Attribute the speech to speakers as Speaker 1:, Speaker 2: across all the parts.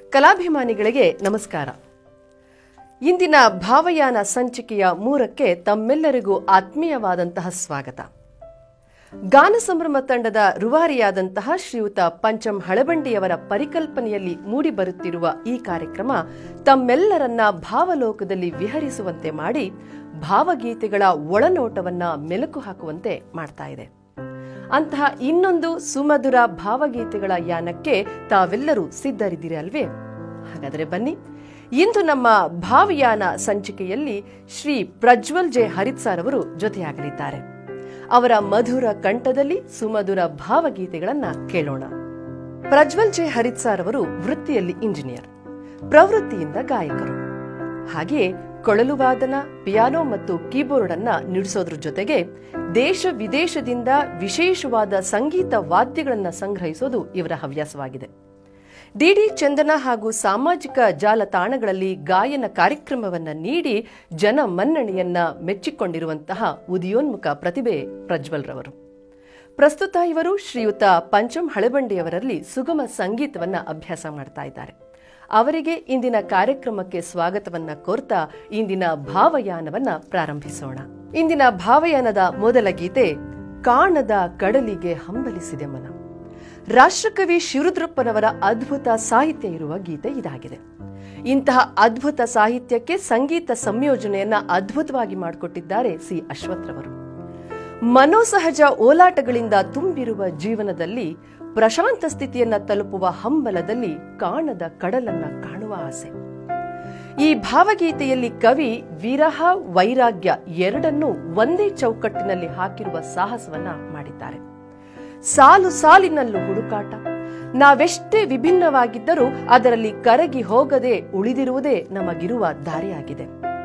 Speaker 1: ಕಲಾಭಿಮಾನಿಗಳಿಗೆ ನಮಸ್ಕಾರ ಇಂದಿನ ಭಾವಯಾನ ಸಂಚಿಕೆಯ ಮೂರಕ್ಕೆ ತಮ್ಮೆಲ್ಲರಿಗೂ ಆತ್ಮೀಯವಾದಂತಹ ಸ್ವಾಗತ ಗಾನ ಸಂಭ್ರಮ ತಂಡದ ರುವಾರಿಯಾದಂತಹ ಶ್ರೀಯುತ ಪಂಚಂ ಹಳಬಂಡಿಯವರ ಪರಿಕಲ್ಪನೆಯಲ್ಲಿ ಮೂಡಿಬರುತ್ತಿರುವ ಈ ಕಾರ್ಯಕ್ರಮ ತಮ್ಮೆಲ್ಲರನ್ನ ಭಾವಲೋಕದಲ್ಲಿ ವಿಹರಿಸುವಂತೆ ಮಾಡಿ ಭಾವಗೀತೆಗಳ ಒಳನೋಟವನ್ನ ಮೆಲುಕು ಹಾಕುವಂತೆ ಮಾಡ್ತಾ ಇದೆ ಅಂತಹ ಇನ್ನೊಂದು ಸುಮಧುರ ಭಾವಗೀತೆಗಳ ಯಾನಕ್ಕೆ ತಾವೆಲ್ಲರೂ ಸಿದ್ಧರಿದ್ದೀರಿ ಅಲ್ವೇ ಹಾಗಾದರೆ ಬನ್ನಿ ಇಂದು ನಮ್ಮ ಭಾವಯಾನ ಸಂಚಿಕೆಯಲ್ಲಿ ಶ್ರೀ ಪ್ರಜ್ವಲ್ ಜೆ ಹರಿತ್ಸಾರ್ ಅವರು ಜೊತೆಯಾಗಲಿದ್ದಾರೆ ಅವರ ಮಧುರ ಕಂಠದಲ್ಲಿ ಸುಮಧುರ ಭಾವಗೀತೆಗಳನ್ನ ಕೇಳೋಣ ಪ್ರಜ್ವಲ್ ಜೆ ಹರಿತ್ಸಾರ್ ಅವರು ವೃತ್ತಿಯಲ್ಲಿ ಇಂಜಿನಿಯರ್ ಪ್ರವೃತ್ತಿಯಿಂದ ಗಾಯಕರು ಹಾಗೆಯೇ ಕೊಳಲು ವಾದನ ಪಿಯಾನೋ ಮತ್ತು ಕೀಬೋರ್ಡ್ ಅನ್ನ ನುಡಿಸೋದ್ರ ಜೊತೆಗೆ ದೇಶ ವಿದೇಶದಿಂದ ವಿಶೇಷವಾದ ಸಂಗೀತ ವಾದ್ಯಗಳನ್ನ ಸಂಗ್ರಹಿಸೋದು ಇವರ ಹವ್ಯಾಸವಾಗಿದೆ ಡಿಡಿ ಚಂದನ ಹಾಗೂ ಸಾಮಾಜಿಕ ಜಾಲತಾಣಗಳಲ್ಲಿ ಗಾಯನ ಕಾರ್ಯಕ್ರಮವನ್ನ ನೀಡಿ ಜನ ಮನ್ನಣೆಯನ್ನ ಮೆಚ್ಚಿಕೊಂಡಿರುವಂತಹ ಉದಯೋನ್ಮುಖ ಪ್ರತಿಭೆ ಪ್ರಜ್ವಲ್ ರವರು ಪ್ರಸ್ತುತ ಇವರು ಶ್ರೀಯುತ ಪಂಚಂ ಹಳಬಂಡಿಯವರಲ್ಲಿ ಸುಗಮ ಸಂಗೀತವನ್ನ ಅಭ್ಯಾಸ ಮಾಡ್ತಾ ಇದ್ದಾರೆ ಅವರಿಗೆ ಇಂದಿನ ಕಾರ್ಯಕ್ರಮಕ್ಕೆ ಸ್ವಾಗತವನ್ನ ಕೋರ್ತಾ ಇಂದಿನ ಭಾವಯಾನವನ್ನ ಪ್ರಾರಂಭಿಸೋಣ ಇಂದಿನ ಭಾವಯಾನದ ಮೊದಲ ಗೀತೆ ಕಾಣದ ಕಡಲಿಗೆ ಹಂಬಲಿಸಿದೆ ಮನ ರಾಷ್ಟ್ರಕವಿ ಶಿವರುದ್ರಪ್ಪನವರ ಅದ್ಭುತ ಸಾಹಿತ್ಯ ಇರುವ ಗೀತೆ ಇದಾಗಿದೆ ಇಂತಹ ಅದ್ಭುತ ಸಾಹಿತ್ಯಕ್ಕೆ ಸಂಗೀತ ಸಂಯೋಜನೆಯನ್ನ ಅದ್ಭುತವಾಗಿ ಮಾಡಿಕೊಟ್ಟಿದ್ದಾರೆ ಸಿ ಅಶ್ವಥ್ರವರು ಮನೋಸಹಜ ಓಲಾಟಗಳಿಂದ ತುಂಬಿರುವ ಜೀವನದಲ್ಲಿ ಪ್ರಶಾಂತ ಸ್ಥಿತಿಯನ್ನ ತಲುಪುವ ಹಂಬಲದಲ್ಲಿ ಕಾಣದ ಕಡಲನ್ನ ಕಾಣುವ ಆಸೆ ಈ ಭಾವಗೀತೆಯಲ್ಲಿ ಕವಿ ವಿರಹ ವೈರಾಗ್ಯ ಎರಡನ್ನೂ ಒಂದೇ ಚೌಕಟ್ಟಿನಲ್ಲಿ ಹಾಕಿರುವ ಸಾಹಸವನ್ನ ಮಾಡಿದ್ದಾರೆ ಸಾಲು ಸಾಲಿನಲ್ಲೂ ಹುಡುಕಾಟ ನಾವೆಷ್ಟೇ ವಿಭಿನ್ನವಾಗಿದ್ದರೂ ಅದರಲ್ಲಿ ಕರಗಿ ಹೋಗದೆ ಉಳಿದಿರುವುದೇ ನಮಗಿರುವ ದಾರಿಯಾಗಿದೆ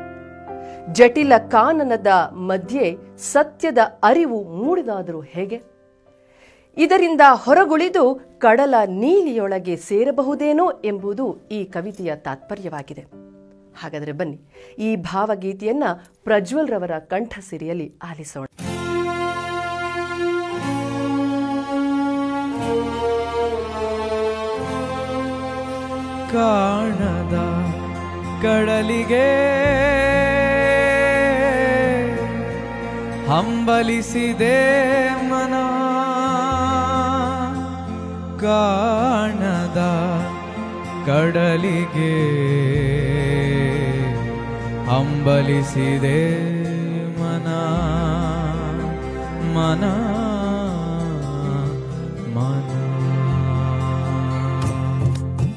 Speaker 1: ಜಟಿಲ ಕಾನನದ ಮಧ್ಯೆ ಸತ್ಯದ ಅರಿವು ಮೂಡಿದಾದರೂ ಹೇಗೆ ಇದರಿಂದ ಹೊರಗುಳಿದು ಕಡಲ ನೀಲಿಯೊಳಗೆ ಸೇರಬಹುದೇನೋ ಎಂಬುದು ಈ ಕವಿತೆಯ ತಾತ್ಪರ್ಯವಾಗಿದೆ ಹಾಗಾದರೆ ಬನ್ನಿ ಈ ಭಾವಗೀತೆಯನ್ನ ಪ್ರಜ್ವಲ್ ರವರ ಕಂಠಸಿರಿಯಲ್ಲಿ ಆಲಿಸೋಣ
Speaker 2: ಕಾಣದ ಕಡಲಿಗೆ ಹಂಬಲಿಸಿದೆ ಮನ ಕಾಣದ ಕಡಲಿಗೆ ಹಂಬಲಿಸಿದೆ ಮನ ಮನ ಮನ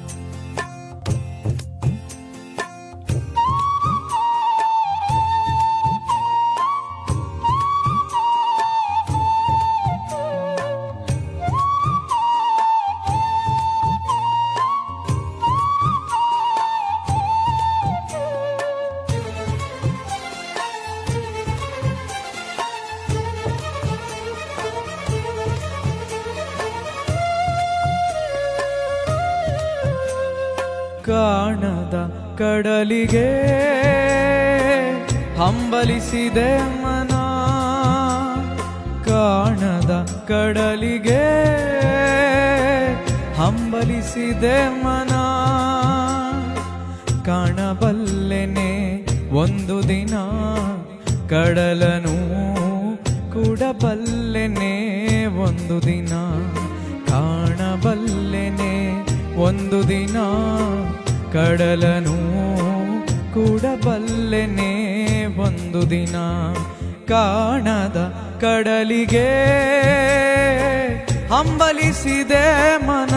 Speaker 2: ಕಾಣದ ಕಡಲಿಗೆ ಹಂಬಲಿಸಿದೆ ಮನ ಕಾಣದ ಕಡಲಿಗೆ ಹಂಬಲಿಸಿದೆ ಮನ ಕಾಣಬಲ್ಲೆನೆ ಒಂದು ದಿನ ಕಡಲನು ಕೂಡಬಲ್ಲೆನೆ ಒಂದು ದಿನ ಕಾಣಬಲ್ಲೆನೆ ಒಂದು ದಿನ ಕಡಲನು ಕೂಡಬಲ್ಲೆನೆ ಒಂದು ದಿನ ಕಾಣದ ಕಡಲಿಗೆ ಹಂಬಲಿಸಿದೆ ಮನ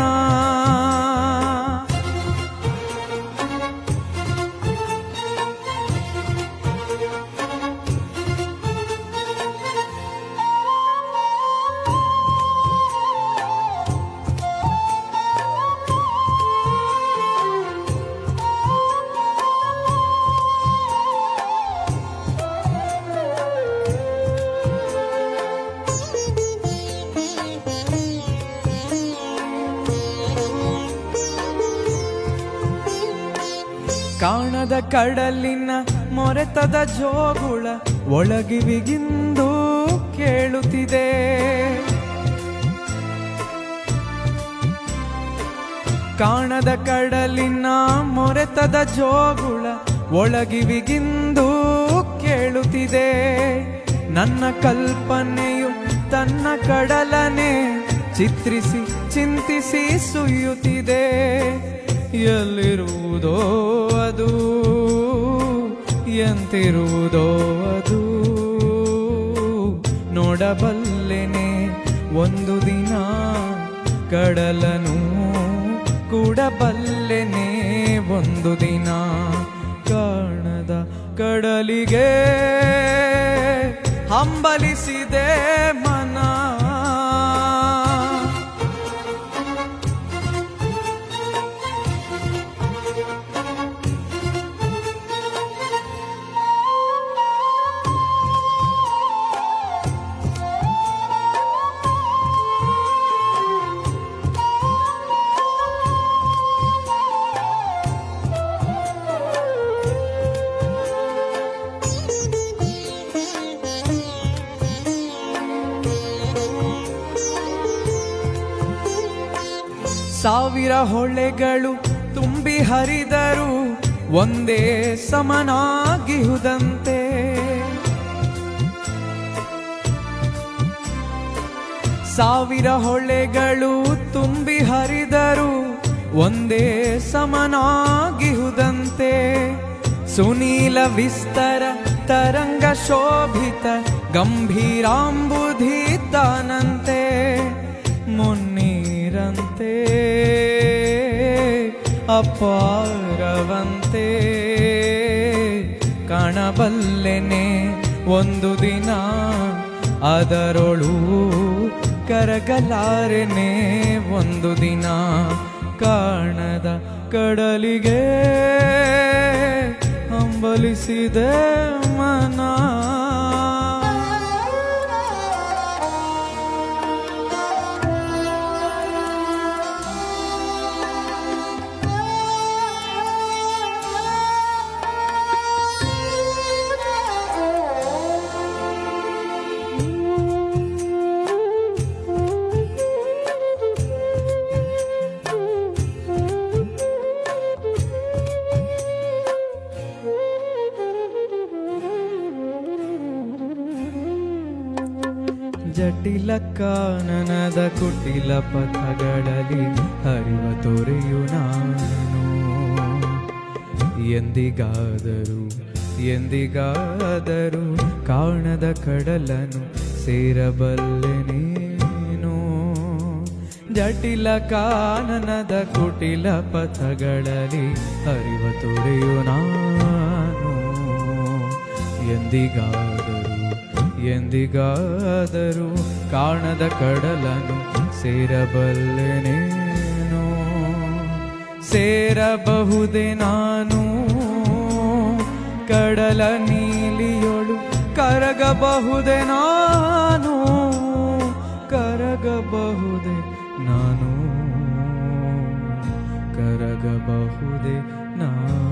Speaker 2: ಕಾಣದ ಕಡಲಿನ ಮೊರೆತದ ಜೋಗುಳ ಒಳಗಿವಿಗಿಂದು ಕೇಳುತ್ತಿದೆ ಕಾಣದ ಕಡಲಿನ ಮೊರೆತದ ಜೋಗುಳ ಒಳಗಿವಿಗಿಂದು ಕೇಳುತ್ತಿದೆ ನನ್ನ ಕಲ್ಪನೆಯು ತನ್ನ ಕಡಲನೆ ಚಿತ್ರಿಸಿ ಚಿಂತಿಸಿ ಸುಯ್ಯುತ್ತಿದೆ ಎಲ್ಲಿರುವುದೋ ಅದು ಎಂತಿರುವುದೋ ಅದು ನೋಡಬಲ್ಲೆನೆ ಒಂದು ದಿನ ಕಡಲನು ಕೂಡಬಲ್ಲೆನೆ ಒಂದು ದಿನ ಕಾಣದ ಕಡಲಿಗೆ ಹಂಬಲಿಸಿದೆ ಮನ ಸಾವಿರ ಹೊಳೆಗಳು ತುಂಬಿ ಹರಿದರು ಒಂದೇ ಸಮನಾಗಿಹುದಂತೆ ಸಾವಿರ ಹೊಳೆಗಳು ತುಂಬಿ ಹರಿದರು ಒಂದೇ ಸಮನಾಗಿಹುದಂತೆ ಸುನೀಲ ವಿಸ್ತರ ತರಂಗ ಶೋಭಿತ ಗಂಭೀರಾಂಬುಧಿದ್ದಾನಂತೆ ಮುನ್ನೀರಂತೆ ಅಪಾರವಂತೆ ಕಾಣಬಲ್ಲೆನೆ ಒಂದು ದಿನ ಅದರೊಳು ಕರಗಲಾರೆನೆ ಒಂದು ದಿನ ಕಾಣದ ಕಡಲಿಗೆ ಹಂಬಲಿಸಿದೆ ಮನ ಜಟಿಲ ಕಾನನದ ಕುಟಿಲ ಪಥಗಳಲ್ಲಿ ಹರಿವ ತೊರೆಯು ನಾನು ಎಂದಿಗಾದರೂ ಎಂದಿಗಾದರೂ ಕಾಣದ ಕಡಲನು ಸೇರಬಲ್ಲೆ ನೀನು ಜಟಿಲ ಕಾನನದ ಕುಟಿಲ ಪಥಗಳಲ್ಲಿ ಹರಿವ ತೊರೆಯು ನಾನು ಎಂದಿಗಾದರೂ ಎಂದಿಗಾದರೂ ಕಾಣದ ಕಡಲನು ಸೇರಬಲ್ಲೆನೇನು ಸೇರಬಹುದೇ ನಾನು ಕಡಲ ನೀಲಿಯೊಳು ಕರಗಬಹುದೇ ನಾನು ಕರಗಬಹುದೇ ನಾನು ಕರಗಬಹುದೇ ನಾನು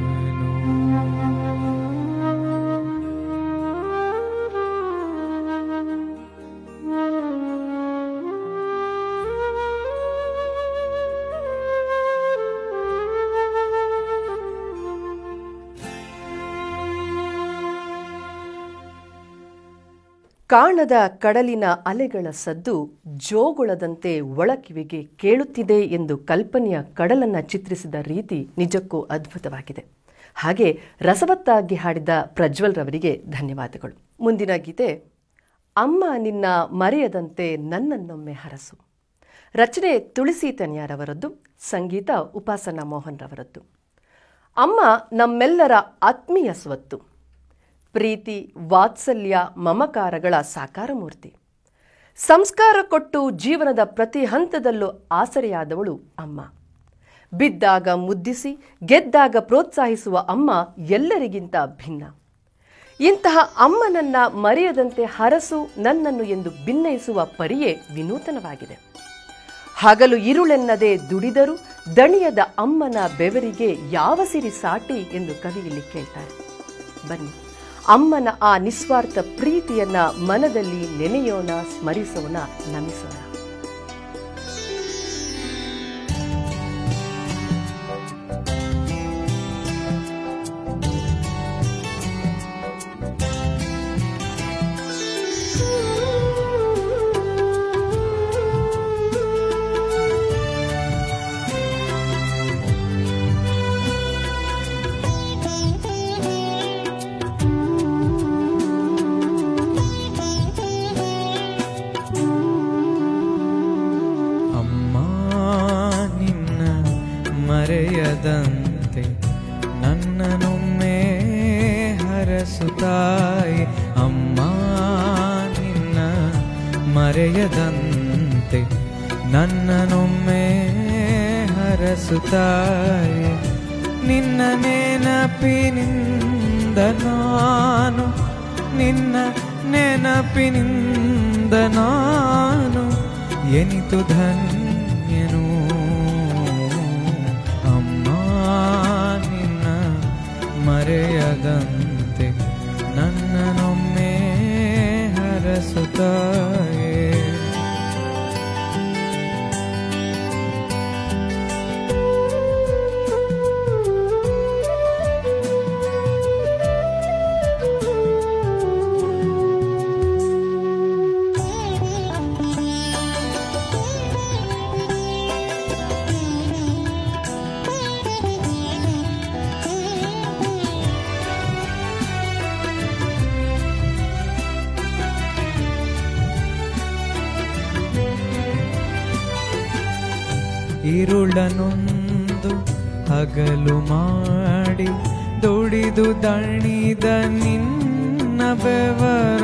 Speaker 1: ಕಾಣದ ಕಡಲಿನ ಅಲೆಗಳ ಸದ್ದು ಜೋಗುಳದಂತೆ ಒಳಕಿವಿಗೆ ಕೇಳುತ್ತಿದೆ ಎಂದು ಕಲ್ಪನೆಯ ಕಡಲನ್ನ ಚಿತ್ರಿಸಿದ ರೀತಿ ನಿಜಕ್ಕೂ ಅದ್ಭುತವಾಗಿದೆ ಹಾಗೆ ರಸವತ್ತಾಗಿ ಹಾಡಿದ ಪ್ರಜ್ವಲ್ ರವರಿಗೆ ಧನ್ಯವಾದಗಳು ಮುಂದಿನ ಗೀತೆ ಅಮ್ಮ ನಿನ್ನ ಮರೆಯದಂತೆ ನನ್ನನ್ನೊಮ್ಮೆ ಹರಸು ರಚನೆ ತುಳಸಿ ತನ್ಯಾರವರದ್ದು ಸಂಗೀತ ಉಪಾಸನಾ ಮೋಹನ್ ರವರದ್ದು ಅಮ್ಮ ನಮ್ಮೆಲ್ಲರ ಆತ್ಮೀಯ ಸ್ವತ್ತು ಪ್ರೀತಿ ವಾತ್ಸಲ್ಯ ಮಮಕಾರಗಳ ಸಾಕಾರ ಮೂರ್ತಿ ಸಂಸ್ಕಾರ ಕೊಟ್ಟು ಜೀವನದ ಪ್ರತಿ ಹಂತದಲ್ಲೂ ಆಸರೆಯಾದವಳು ಅಮ್ಮ ಬಿದ್ದಾಗ ಮುದ್ದಿಸಿ ಗೆದ್ದಾಗ ಪ್ರೋತ್ಸಾಹಿಸುವ ಅಮ್ಮ ಎಲ್ಲರಿಗಿಂತ ಭಿನ್ನ ಇಂತಹ ಅಮ್ಮನನ್ನ ಮರೆಯದಂತೆ ಹರಸು ನನ್ನನ್ನು ಎಂದು ಭಿನ್ನಯಿಸುವ ಪರಿಯೇ ವಿನೂತನವಾಗಿದೆ ಹಗಲು ಇರುಳೆನ್ನದೆ ದುಡಿದರೂ ದಣಿಯದ ಅಮ್ಮನ ಬೆವರಿಗೆ ಯಾವ ಸಿರಿ ಸಾಟಿ ಎಂದು ಕವಿ ಇಲ್ಲಿ ಕೇಳ್ತಾರೆ ಬನ್ನಿ ಅಮ್ಮನ ಆ ನಿಸ್ವಾರ್ಥ ಪ್ರೀತಿಯನ್ನ ಮನದಲ್ಲಿ ನೆನೆಯೋಣ ಸ್ಮರಿಸೋಣ ನಮಿಸೋಣ
Speaker 2: ಮರೆಯದಂತೆ ನನ್ನನೊಮ್ಮೆ ಹರಸುತ್ತಾಯಿ ಅಮ್ಮ ನಿನ್ನ ಮರೆಯದಂತೆ ನನ್ನನೊಮ್ಮೆ ಹರಸುತ್ತಾಯಿ ನಿನ್ನ ನೆನಪಿನಿಂದ ನಾನು ನಿನ್ನ ನೆನಪಿನಿಂದ ನಾನು ಎನಿತು ಧನ್ಯನು ಅಮ್ಮ ನಿನ್ನ ಮರೆಯದಂತೆ ನನ್ನನೊಮ್ಮೆ ಹರಸುತ್ತಾಯೇ ಇರುಳನೊಂದು ಹಗಲು ಮಾಡಿ ದುಡಿದು ದಣಿದ ನಿನ್ನ ಬೆವರ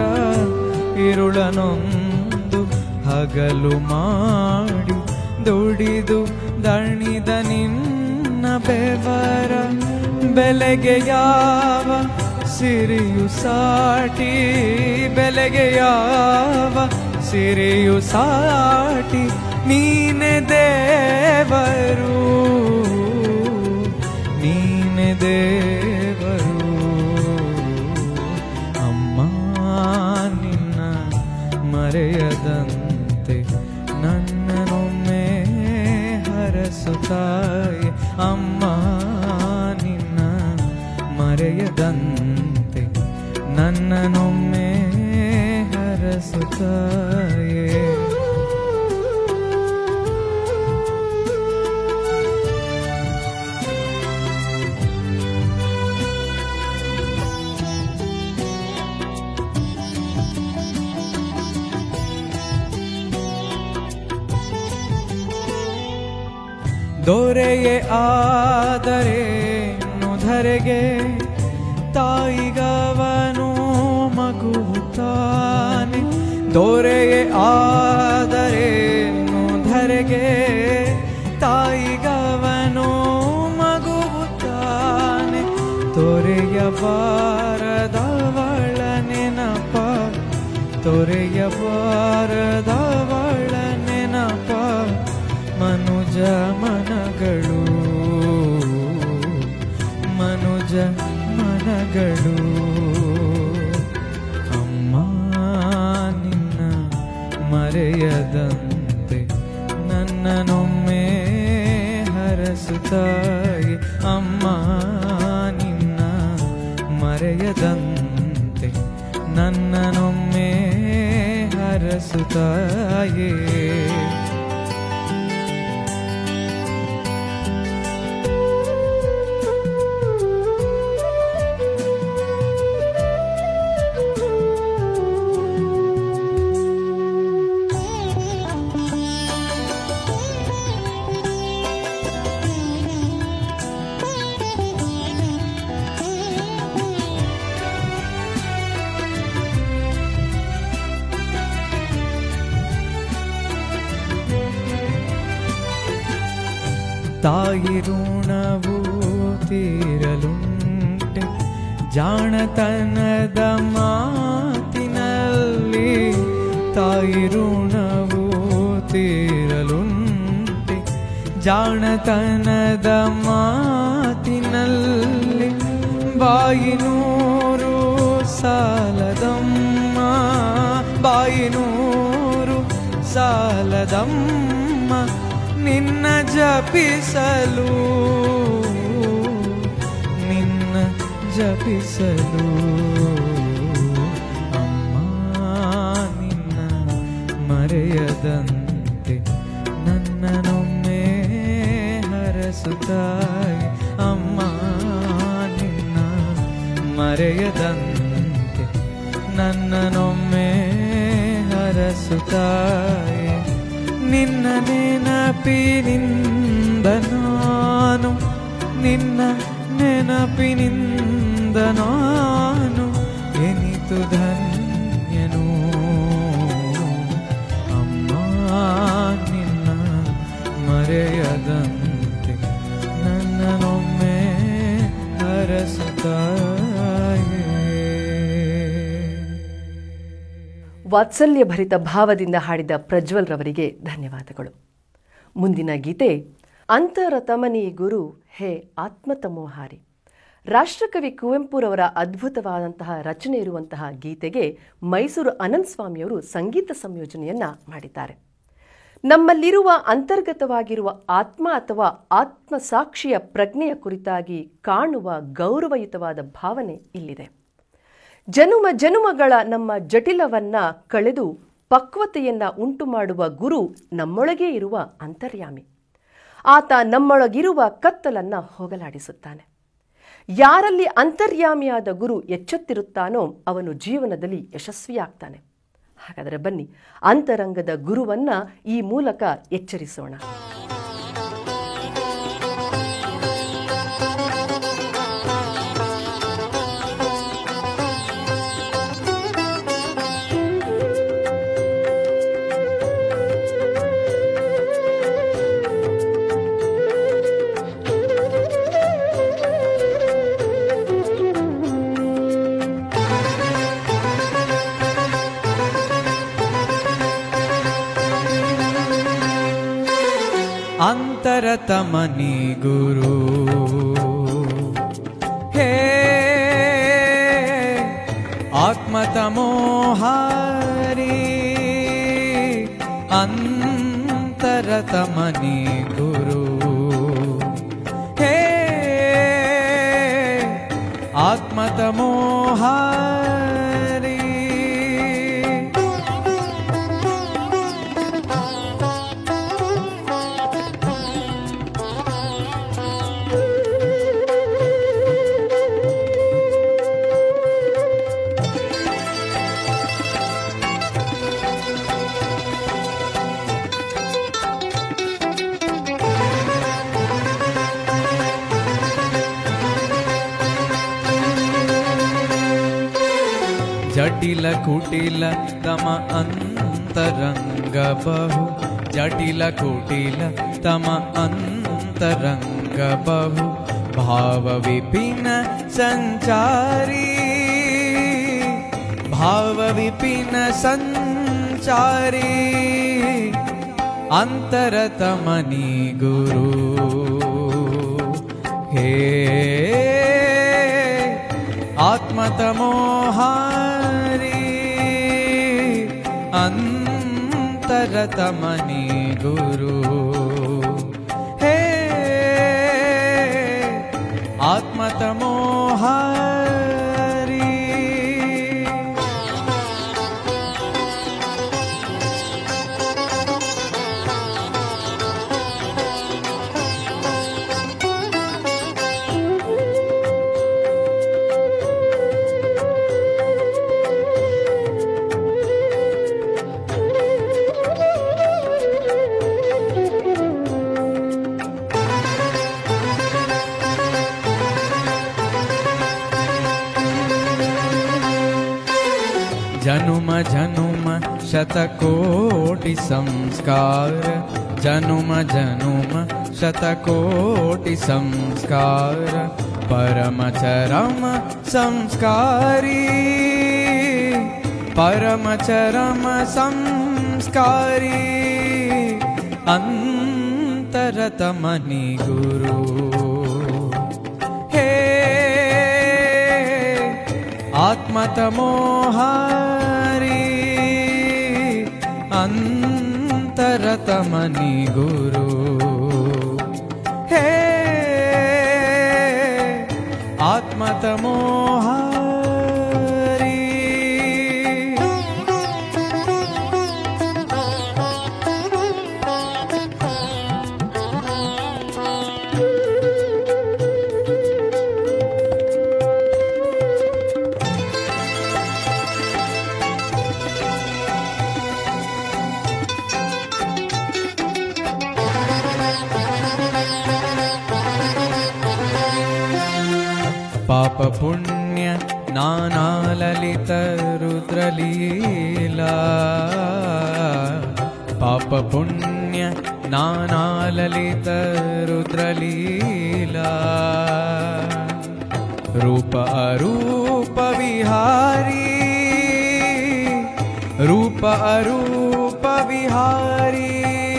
Speaker 2: ಇರುಳನೊಂದು ಹಗಲು ಮಾಡಿ ದುಡಿದು ದಣಿದ ನಿನ್ನ ಬೆವರ ಬೆಲೆಗೆ ಯಾವ ಸಿರಿಯು ಸಾಟಿ ಬೆಲೆಗೆ ಯಾವ ಸಿರಿಯು ಸಾಟಿ ನೀನೆ ದೇವರು ನೀನೆ ದೇವರು ಅಮ್ಮ ನಿನ್ನ ಮರೆಯದಂತೆ ನನ್ನನೊಮ್ಮೆ ಹರಸುತ್ತಾಯಿ ಅಮ್ಮ ನಿನ್ನ ಮರೆಯದಂತೆ ನನ್ನನೊಮ್ಮೆ ಹರಸುತ್ತಾಯೇ ದೊರೆಯೇ ಆದರೇನು ಧರೆಗೆ ತಾಯಿಗವನು ಮಗುತ್ತಾನೆ ದೊರೆಯೇ ಆದರೇನು ಧರೆಗೆ ತಾಯಿಗವನು ಮಗುತ್ತಾನೆ ತೊರೆಯಬಾರದವಳ ನೆನಪ ತೊರೆಯಬಾರದವಳ ನೆನಪ ಮನುಜ ಮನಗಳು ಮನುಜ ಮನಗಳು ಅಮ್ಮ ನಿನ್ನ ಮರೆಯದಂತೆ ನನ್ನನೊಮ್ಮೆ ಹರಸುತ್ತಾಯಿ ಅಮ್ಮ ನಿನ್ನ ಮರೆಯದಂತೆ ನನ್ನನೊಮ್ಮೆ ಹರಸುತ್ತಾಯೇ ತಾಯಿ ಋಣವು ತೀರಲುಂಟೆ ಜಾಣತನದ ಮಾತಿನಲ್ಲಿ ತಾಯಿ ಋಣವು ತೀರಲುಂಟೆ ಜಾಣತನದ ಮಾತಿನಲ್ಲಿ ಬಾಯಿನೂರು ಸಾಲದಮ್ಮ ಬಾಯಿನೂರು ಸಾಲದಮ್ಮ ನಿನ್ನ ಜಪಿಸಲು ನಿನ್ನ ಜಪಿಸಲು ಅಮ್ಮ ನಿನ್ನ ಮರೆಯದಂತೆ ನನ್ನನೊಮ್ಮೆ ಹರಸುತ್ತಾಯಿ ಅಮ್ಮ ನಿನ್ನ ಮರೆಯದಂತೆ ನನ್ನನೊಮ್ಮೆ ಹರಸುತ್ತಾಯಿ ನಿನ್ನ ನೆನಪಿನಿಂದ ನಾನು ನಿನ್ನ ನೆನಪಿನಿಂದ ನಾನು ಎನಿತು ಧನ್ಯನು ಅಮ್ಮ ನಿನ್ನ ಮರೆಯದಂತೆ ನನ್ನನೊಮ್ಮೆ ಹರಸುತ್ತಾಯೇ
Speaker 1: ವಾತ್ಸಲ್ಯ ಭರಿತ ಭಾವದಿಂದ ಹಾಡಿದ ಪ್ರಜ್ವಲ್ ರವರಿಗೆ ಧನ್ಯವಾದಗಳು ಮುಂದಿನ ಗೀತೆ ಅಂತರತಮನಿ ಗುರು ಹೇ ಆತ್ಮತಮೋಹಾರಿ ರಾಷ್ಟ್ರಕವಿ ಕುವೆಂಪುರವರ ಅದ್ಭುತವಾದಂತಹ ರಚನೆ ಇರುವಂತಹ ಗೀತೆಗೆ ಮೈಸೂರು ಅನಂತ್ ಸ್ವಾಮಿಯವರು ಸಂಗೀತ ಸಂಯೋಜನೆಯನ್ನ ಮಾಡಿದ್ದಾರೆ ನಮ್ಮಲ್ಲಿರುವ ಅಂತರ್ಗತವಾಗಿರುವ ಆತ್ಮ ಅಥವಾ ಆತ್ಮ ಸಾಕ್ಷಿಯ ಪ್ರಜ್ಞೆಯ ಕುರಿತಾಗಿ ಕಾಣುವ ಗೌರವಯುತವಾದ ಭಾವನೆ ಇಲ್ಲಿದೆ ಜನುಮ ಜನುಮಗಳ ನಮ್ಮ ಜಟಿಲವನ್ನ ಕಳೆದು ಪಕ್ವತೆಯನ್ನ ಉಂಟು ಮಾಡುವ ಗುರು ನಮ್ಮೊಳಗೇ ಇರುವ ಅಂತರ್ಯಾಮಿ ಆತ ನಮ್ಮೊಳಗಿರುವ ಕತ್ತಲನ್ನ ಹೋಗಲಾಡಿಸುತ್ತಾನೆ ಯಾರಲ್ಲಿ ಅಂತರ್ಯಾಮಿಯಾದ ಗುರು ಎಚ್ಚೆತ್ತಿರುತ್ತಾನೋ ಅವನು ಜೀವನದಲ್ಲಿ ಯಶಸ್ವಿಯಾಗ್ತಾನೆ ಹಾಗಾದರೆ ಬನ್ನಿ ಅಂತರಂಗದ ಗುರುವನ್ನ ಈ ಮೂಲಕ ಎಚ್ಚರಿಸೋಣ
Speaker 2: ಅಂತರತಮನಿ ಗುರು ಹೇ ಆತ್ಮತಮೋಹಾರಿ ಅಂತರತಮನಿ ಗುರು ಹೇ ಆತ್ಮತಮೋಹಾರಿ ಜಟಿಲ ಕುಟಿಲ ತಮ ಅಂತರಂಗ ಬಹು ಜಟಿಲ ಕುಟಿಲ ತಮ ಅಂತರಂಗ ಬಹು ಭಾವ ವಿಪಿನ ಸಂಚಾರಿ ಭಾವ ವಿಪಿನ ಸಂಚಾರಿ ಅಂತರತಮನಿ ಗುರು ಹೇ ಆತ್ಮತಮೋಹಾರಿ ಅಂತರತಮನಿ ಗುರು ಹೇ ಆತ್ಮತಮೋಹಾರಿ जनुम जनुम शतकोटि संस्कार जनुम जनुम शतकोटि संस्कार परम चरम संस्कारी परम चरम संस्कारी अन्तरतमनि गुरु हे आत्मतमोहारी अन्तरतमनि गुरु हे आत्मतमोहारी ಪಾಪ ಪುಣ್ಯ ನಾನಾ ಲಲಿತ ರುದ್ರಲೀಲಾ ಪಾಪ ಪುಣ್ಯ ನಾನಾ ಲಲಿತ ರುದ್ರಲೀಲಾ ರೂಪ ಅರೂಪ ವಿಹಾರಿ ರೂಪ ಅರೂಪ ವಿಹಾರಿ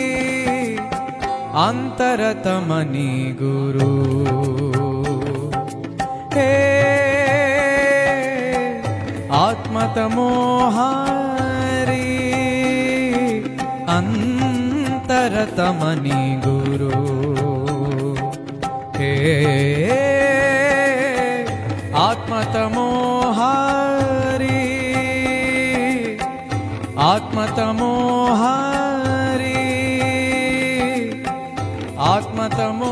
Speaker 2: ಅಂತರತಮನಿ ಗುರು ಹೇ ಆತ್ಮತಮೋಹಾರಿ ಅಂತರತಮನಿ ಗುರು ಹೇ ಆತ್ಮತಮೋಹಾರಿ ಆತ್ಮತಮೋಹಾರಿ ಆತ್ಮತಮೋ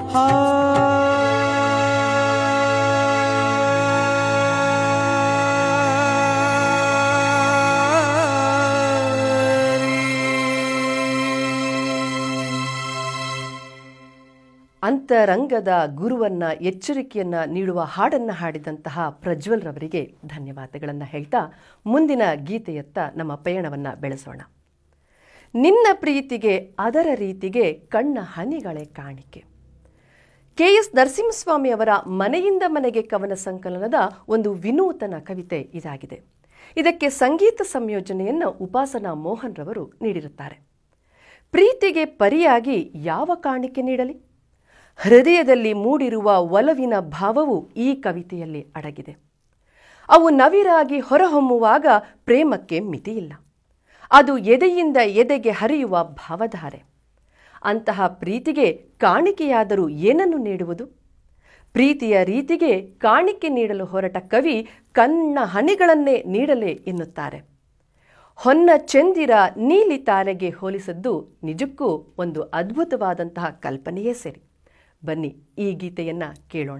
Speaker 1: ಅಂತರಂಗದ ಗುರುವನ್ನ ಎಚ್ಚರಿಕೆಯನ್ನ ನೀಡುವ ಹಾಡನ್ನ ಹಾಡಿದಂತಹ ಪ್ರಜ್ವಲ್ ರವರಿಗೆ ಧನ್ಯವಾದಗಳನ್ನ ಹೇಳ್ತಾ ಮುಂದಿನ ಗೀತೆಯತ್ತ ನಮ್ಮ ಪಯಣವನ್ನ ಬೆಳೆಸೋಣ ನಿನ್ನ ಪ್ರೀತಿಗೆ ಅದರ ರೀತಿಗೆ ಕಣ್ಣ ಹನಿಗಳೇ ಕಾಣಿಕೆ ಕೆ ಎಸ್ ನರಸಿಂಹಸ್ವಾಮಿ ಅವರ ಮನೆಯಿಂದ ಮನೆಗೆ ಕವನ ಸಂಕಲನದ ಒಂದು ವಿನೂತನ ಕವಿತೆ ಇದಾಗಿದೆ ಇದಕ್ಕೆ ಸಂಗೀತ ಸಂಯೋಜನೆಯನ್ನು ಉಪಾಸನಾ ಮೋಹನ್ ರವರು ನೀಡಿರುತ್ತಾರೆ ಪ್ರೀತಿಗೆ ಪರಿಯಾಗಿ ಯಾವ ಕಾಣಿಕೆ ನೀಡಲಿ ಹೃದಯದಲ್ಲಿ ಮೂಡಿರುವ ಒಲವಿನ ಭಾವವು ಈ ಕವಿತೆಯಲ್ಲಿ ಅಡಗಿದೆ ಅವು ನವಿರಾಗಿ ಹೊರಹೊಮ್ಮುವಾಗ ಪ್ರೇಮಕ್ಕೆ ಮಿತಿಯಿಲ್ಲ ಅದು ಎದೆಯಿಂದ ಎದೆಗೆ ಹರಿಯುವ ಭಾವಧಾರೆ ಅಂತಹ ಪ್ರೀತಿಗೆ ಕಾಣಿಕೆಯಾದರೂ ಏನನ್ನು ನೀಡುವುದು ಪ್ರೀತಿಯ ರೀತಿಗೆ ಕಾಣಿಕೆ ನೀಡಲು ಹೊರಟ ಕವಿ ಕಣ್ಣ ಹನಿಗಳನ್ನೇ ನೀಡಲೇ ಎನ್ನುತ್ತಾರೆ ಹೊನ್ನ ಚಂದಿರ ನೀಲಿ ತಾರೆಗೆ ಹೋಲಿಸಿದ್ದು ನಿಜಕ್ಕೂ ಒಂದು ಅದ್ಭುತವಾದಂತಹ ಕಲ್ಪನೆಯೇ ಸರಿ ಬನ್ನಿ ಈ ಗೀತೆಯನ್ನ ಕೇಳೋಣ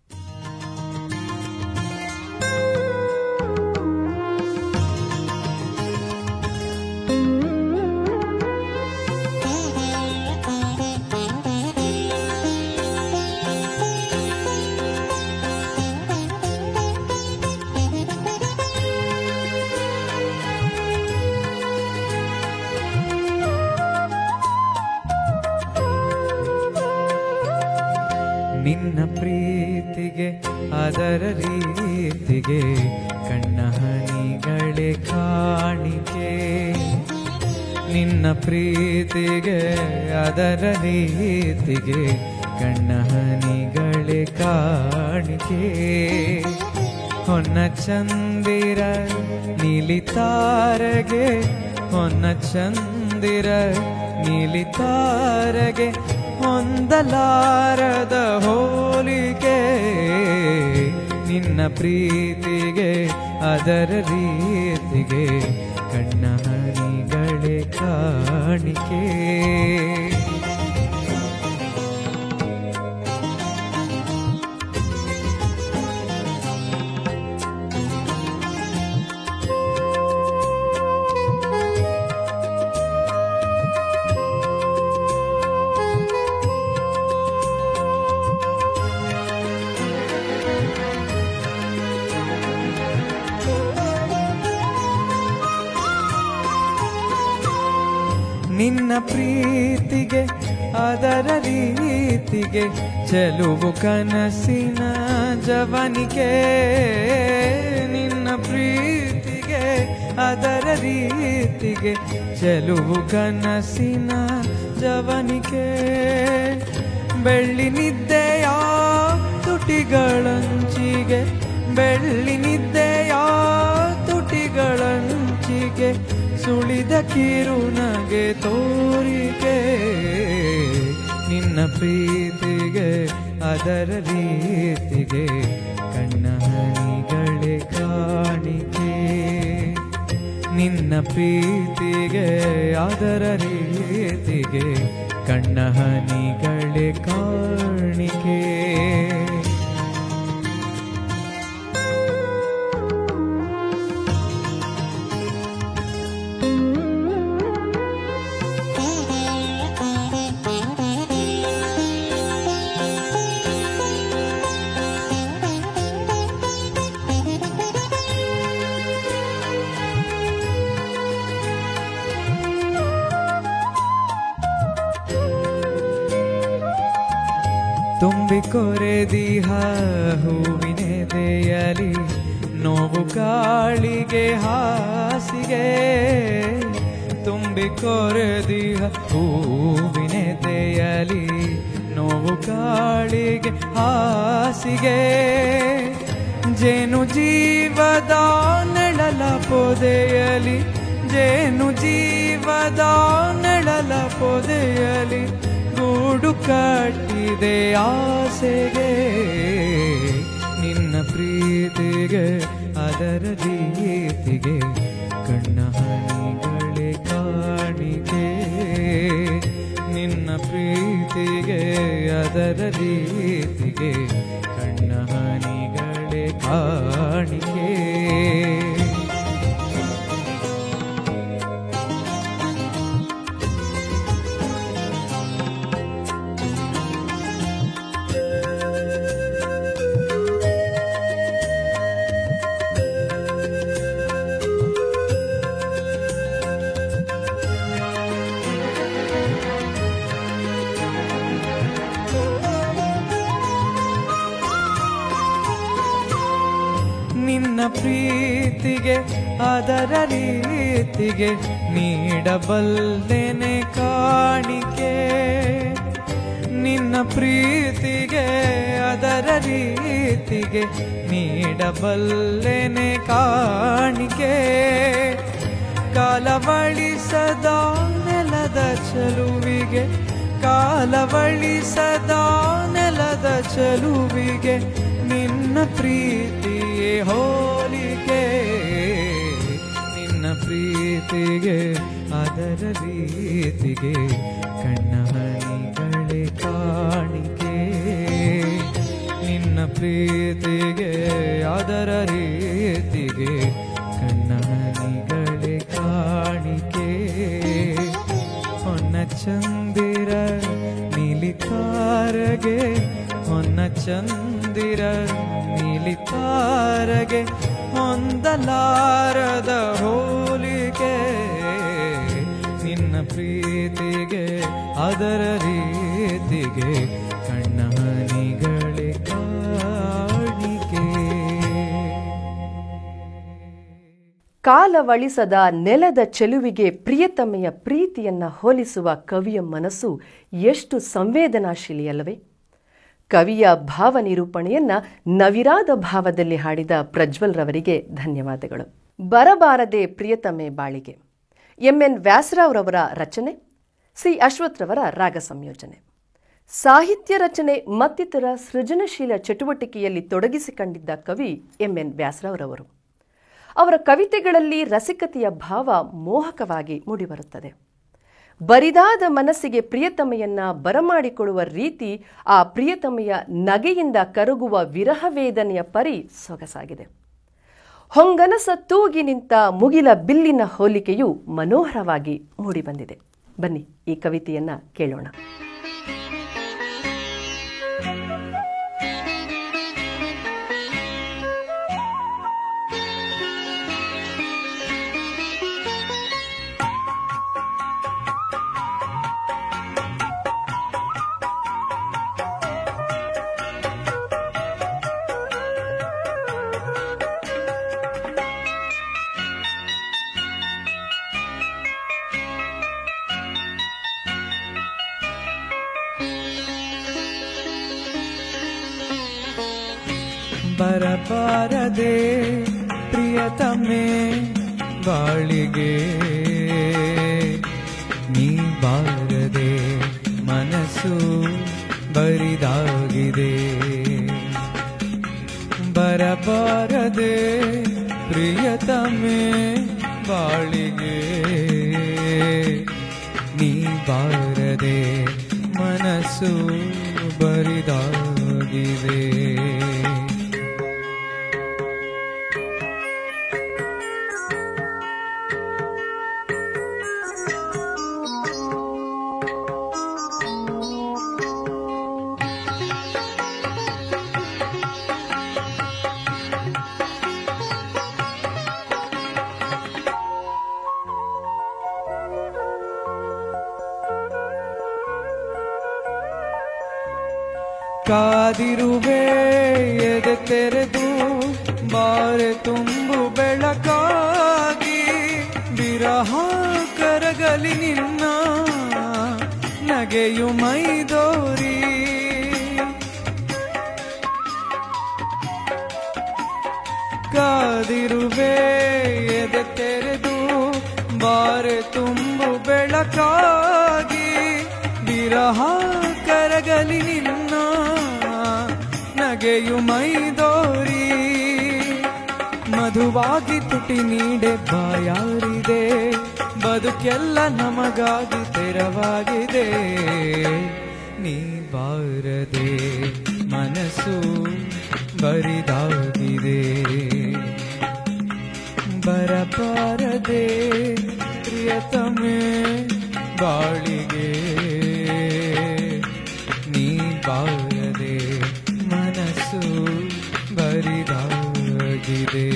Speaker 2: ನಿನ್ನ ಪ್ರೀತಿಗೆ ಅದರ ರೀತಿಗೆ ಕಣ್ಣ ಹನಿಗಳೇ ಕಾಣಿಕೆ ನಿನ್ನ ಪ್ರೀತಿಗೆ ಅದರ ರೀತಿಗೆ ಕಣ್ಣ ಹನಿಗಳೇ ಕಾಣಿಕೆ ಹೊನ್ನ ಚಂದಿರ ನೀಲಿ ತಾರಗೆ ಹೊನ್ನ ಚಂದಿರ ನೀಲಿ ತಾರಗೆ ಹೊಂದಲಾರದ ಹೋಲಿಕೆ ನಿನ್ನ ಪ್ರೀತಿಗೆ ಅದರ ರೀತಿಗೆ ಕಣ್ಣ ಹನಿಗಳೇ ಕಾಣಿಕೆ ನಿನ್ನ ಪ್ರೀತಿಗೆ ಅದರ ರೀತಿಗೆ ಚೆಲುವು ಕನಸಿನ ಜವನಿಕೆ ನಿನ್ನ ಪ್ರೀತಿಗೆ ಅದರ ರೀತಿಗೆ ಚೆಲುವು ಕನಸಿನ ಜವನಿಕೆ ಬೆಳ್ಳಿ ನಿದ್ದೆಯ ತುಟಿಗಳಂಚಿಗೆ ಬೆಳ್ಳಿ ನಿದ್ದೆಯ ತುಟಿಗಳಂಚಿಗೆ ಸುಳಿದ ಕಿರುನಗೆ ತೋರಿಕೆ ನಿನ್ನ ಪ್ರೀತಿಗೆ ಅದರ ರೀತಿಗೆ ಕಣ್ಣ ಹನಿಗಳೇ ಕಾಣಿಕೆ ನಿನ್ನ ಪ್ರೀತಿಗೆ ಅದರ ರೀತಿಗೆ ಕಣ್ಣ ಹನಿಗಳೇ ಕಾಣಿಕೆ ತುಂಬಿ ಕೊರೆದಿಹ ಹೂವಿನೆದೆಯಲಿ ನೋವು ಗಾಳಿಗೆ ಹಾಸಿಗೆ ತುಂಬಿ ಕೊರೆದಿಹ ಹೂವಿನೆದೆಯಲಿ ನೋವು ಗಾಳಿಗೆ ಹಾಸಿಗೆ ಜೇನು ಜೀವದ ನೆಳಲ ಪೊದೆಯಲಿ ಜೇನು ಜೀವದ ನೆಳಲ ಪೊದೆಯಲಿ ಗೂಡು ಕಟ್ಟಿದೆ ಆಸೆಗೆ ನಿನ್ನ ಪ್ರೀತಿಗೆ ಅದರ ರೀತಿಗೆ ಕಣ್ಣ ಹನಿಗಳೇ ಕಾಣಿಕೆ ನಿನ್ನ ಪ್ರೀತಿಗೆ ಅದರ ರೀತಿಗೆ ಕಣ್ಣ ಹನಿಗಳೇ ಕಾಣಿಕೆ ನಿನ್ನ ಪ್ರೀತಿಗೆ ಅದರ ರೀತಿಗೆ ನೀಡಬಲ್ಲೆನೆ ಕಾಣಿಕೆ ನಿನ್ನ ಪ್ರೀತಿಗೆ ಅದರ ರೀತಿಗೆ ನೀಡಬಲ್ಲೆನೆ ಕಾಣಿಕೆ ಕಾಲವಳಿಸದ ನೆಲದ ಚಲುವಿಗೆ ಕಾಲವಳಿಸದ ನೆಲದ ಚಲುವಿಗೆ ನಿನ್ನ ಪ್ರೀತಿಯೇ ಹೋಲಿಕೆ ನಿನ್ನ ಪ್ರೀತಿಗೆ ಅದರ ರೀತಿಗೆ ಕಣ್ಣ ಹನಿಗಳೇ ಕಾಣಿಕೆ ನಿನ್ನ ಪ್ರೀತಿಗೆ ಅದರ ರೀತಿಗೆ ಕಣ್ಣ ಹನಿಗಳೇ ಕಾಣಿಕೆ ಹೊನ್ನ ಚಂದಿರ ನೀಲಿತಾರಗೆ ಹೊನ್ನ ಚಂದಿರ ನೀಲಿತಾರಗೆ ಹೊಂದಲಾರದ ಹೋಲಿಕೆ ನಿನ್ನ ಪ್ರೀತಿಗೆ ಅದರ ರೀತಿಗೆ ಕಣ್ಣ ಹನಿಗಳೇ ಕಾಣಿಕೆ
Speaker 1: ಕಾಲವಳಿಸದ ನೆಲದ ಚೆಲುವಿಗೆ ಪ್ರಿಯತಮೆಯ ಪ್ರೀತಿಯನ್ನ ಹೋಲಿಸುವ ಕವಿಯ ಮನಸ್ಸು ಎಷ್ಟು ಸಂವೇದನಾಶೀಲಿಯಲ್ಲವೇ ಕವಿಯ ಭಾವ ನಿರೂಪಣೆಯನ್ನ ನವಿರಾದ ಭಾವದಲ್ಲಿ ಹಾಡಿದ ಪ್ರಜ್ವಲ್ ರವರಿಗೆ ಧನ್ಯವಾದಗಳು ಬರಬಾರದೆ ಪ್ರಿಯತಮೆ ಬಾಳಿಗೆ ಎಂಎನ್ ವ್ಯಾಸರಾವ್ರವರ ರಚನೆ ಸಿ ಅಶ್ವಥ್ರವರ ರಾಗ ಸಂಯೋಜನೆ ಸಾಹಿತ್ಯ ರಚನೆ ಮತ್ತಿತರ ಸೃಜನಶೀಲ ಚಟುವಟಿಕೆಯಲ್ಲಿ ತೊಡಗಿಸಿಕೊಂಡಿದ್ದ ಕವಿ ಎಂಎನ್ ವ್ಯಾಸರಾವ್ರವರು ಅವರ ಕವಿತೆಗಳಲ್ಲಿ ರಸಿಕತೆಯ ಭಾವ ಮೋಹಕವಾಗಿ ಮೂಡಿಬರುತ್ತದೆ ಬರಿದಾದ ಮನಸ್ಸಿಗೆ ಪ್ರಿಯತಮೆಯನ್ನ ಬರಮಾಡಿಕೊಳ್ಳುವ ರೀತಿ ಆ ಪ್ರಿಯತಮೆಯ ನಗೆಯಿಂದ ಕರಗುವ ವಿರಹ ವೇದನೆಯ ಪರಿ ಸೊಗಸಾಗಿದೆ ಹೊಂಗನಸ ತೂಗಿ ನಿಂತ ಮುಗಿಲ ಬಿಲ್ಲಿನ ಹೋಲಿಕೆಯು ಮನೋಹರವಾಗಿ ಮೂಡಿಬಂದಿದೆ ಬನ್ನಿ ಈ ಕವಿತೆಯನ್ನ ಕೇಳೋಣ
Speaker 2: ಬರಬಾರದೆ ಪ್ರಿಯತಮೆ ಬಾಳಿಗೆ ನೀ ಬಾರದೆ ಮನಸ್ಸು ಬರಿದಾಗಿದೆ ಬರಬಾರದೆ ಪ್ರಿಯತಮೆ ಬಾಳಿಗೆ ನೀ ಬಾರದೆ ಮನಸ್ಸು ಬರಿದಾಗಿದೆ ಕಾದಿರುವೆ ಎದೆ ತೆರೆದು ಬಾರೆ ತುಂಬು ಬೆಳಕಾಗಿ ವಿರಹ ಕರಗಲಿ ನಿನ್ನ ನಗೆಯು ಮೈದೋರಿ ಕಾದಿರುವೆ ಎದೆ ತೆರೆದು ಬಾರೆ ತುಂಬು ಬೆಳಕಾಗಿ ವಿರಹ ಕರಗಲಿ ನಿನ್ನ ನಗೆಯು ಮೈದೋರಿ ಮಧುವಾಗಿ ತುಟಿ ನೀಡೆ ಬಾಯಾರಿದೆ ಬದುಕೆಲ್ಲ ನಮಗಾಗಿ ತೆರವಾಗಿದೆ ನೀ ಬಾರದೆ ಮನಸ್ಸು ಬರಿದಾಗಿದೆ ಬರಬಾರದೆ ಪ್ರಿಯತಮೆ ಬಾಳಿಗೆ ನೀ ಬಾರದೆ ಮನಸ್ಸು ಬರಿದಾಗಿದೆ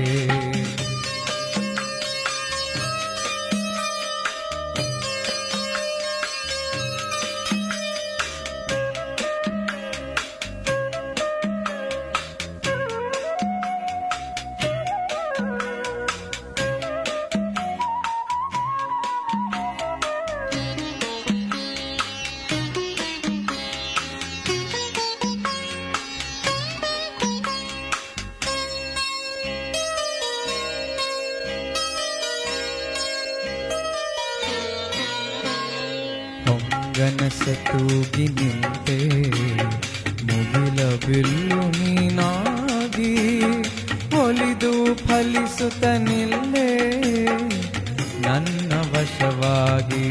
Speaker 2: ಹೊಂಗನಸ ತೂಗಿ ನಿಂತೆ ಮುಗಿಲ ಬಿಲ್ಲು ನೀನಾಗಿ ಒಲಿದು ಫಲಿಸುತ್ತ ನಿಲ್ಲೇ ನನ್ನ ವಶವಾಗಿ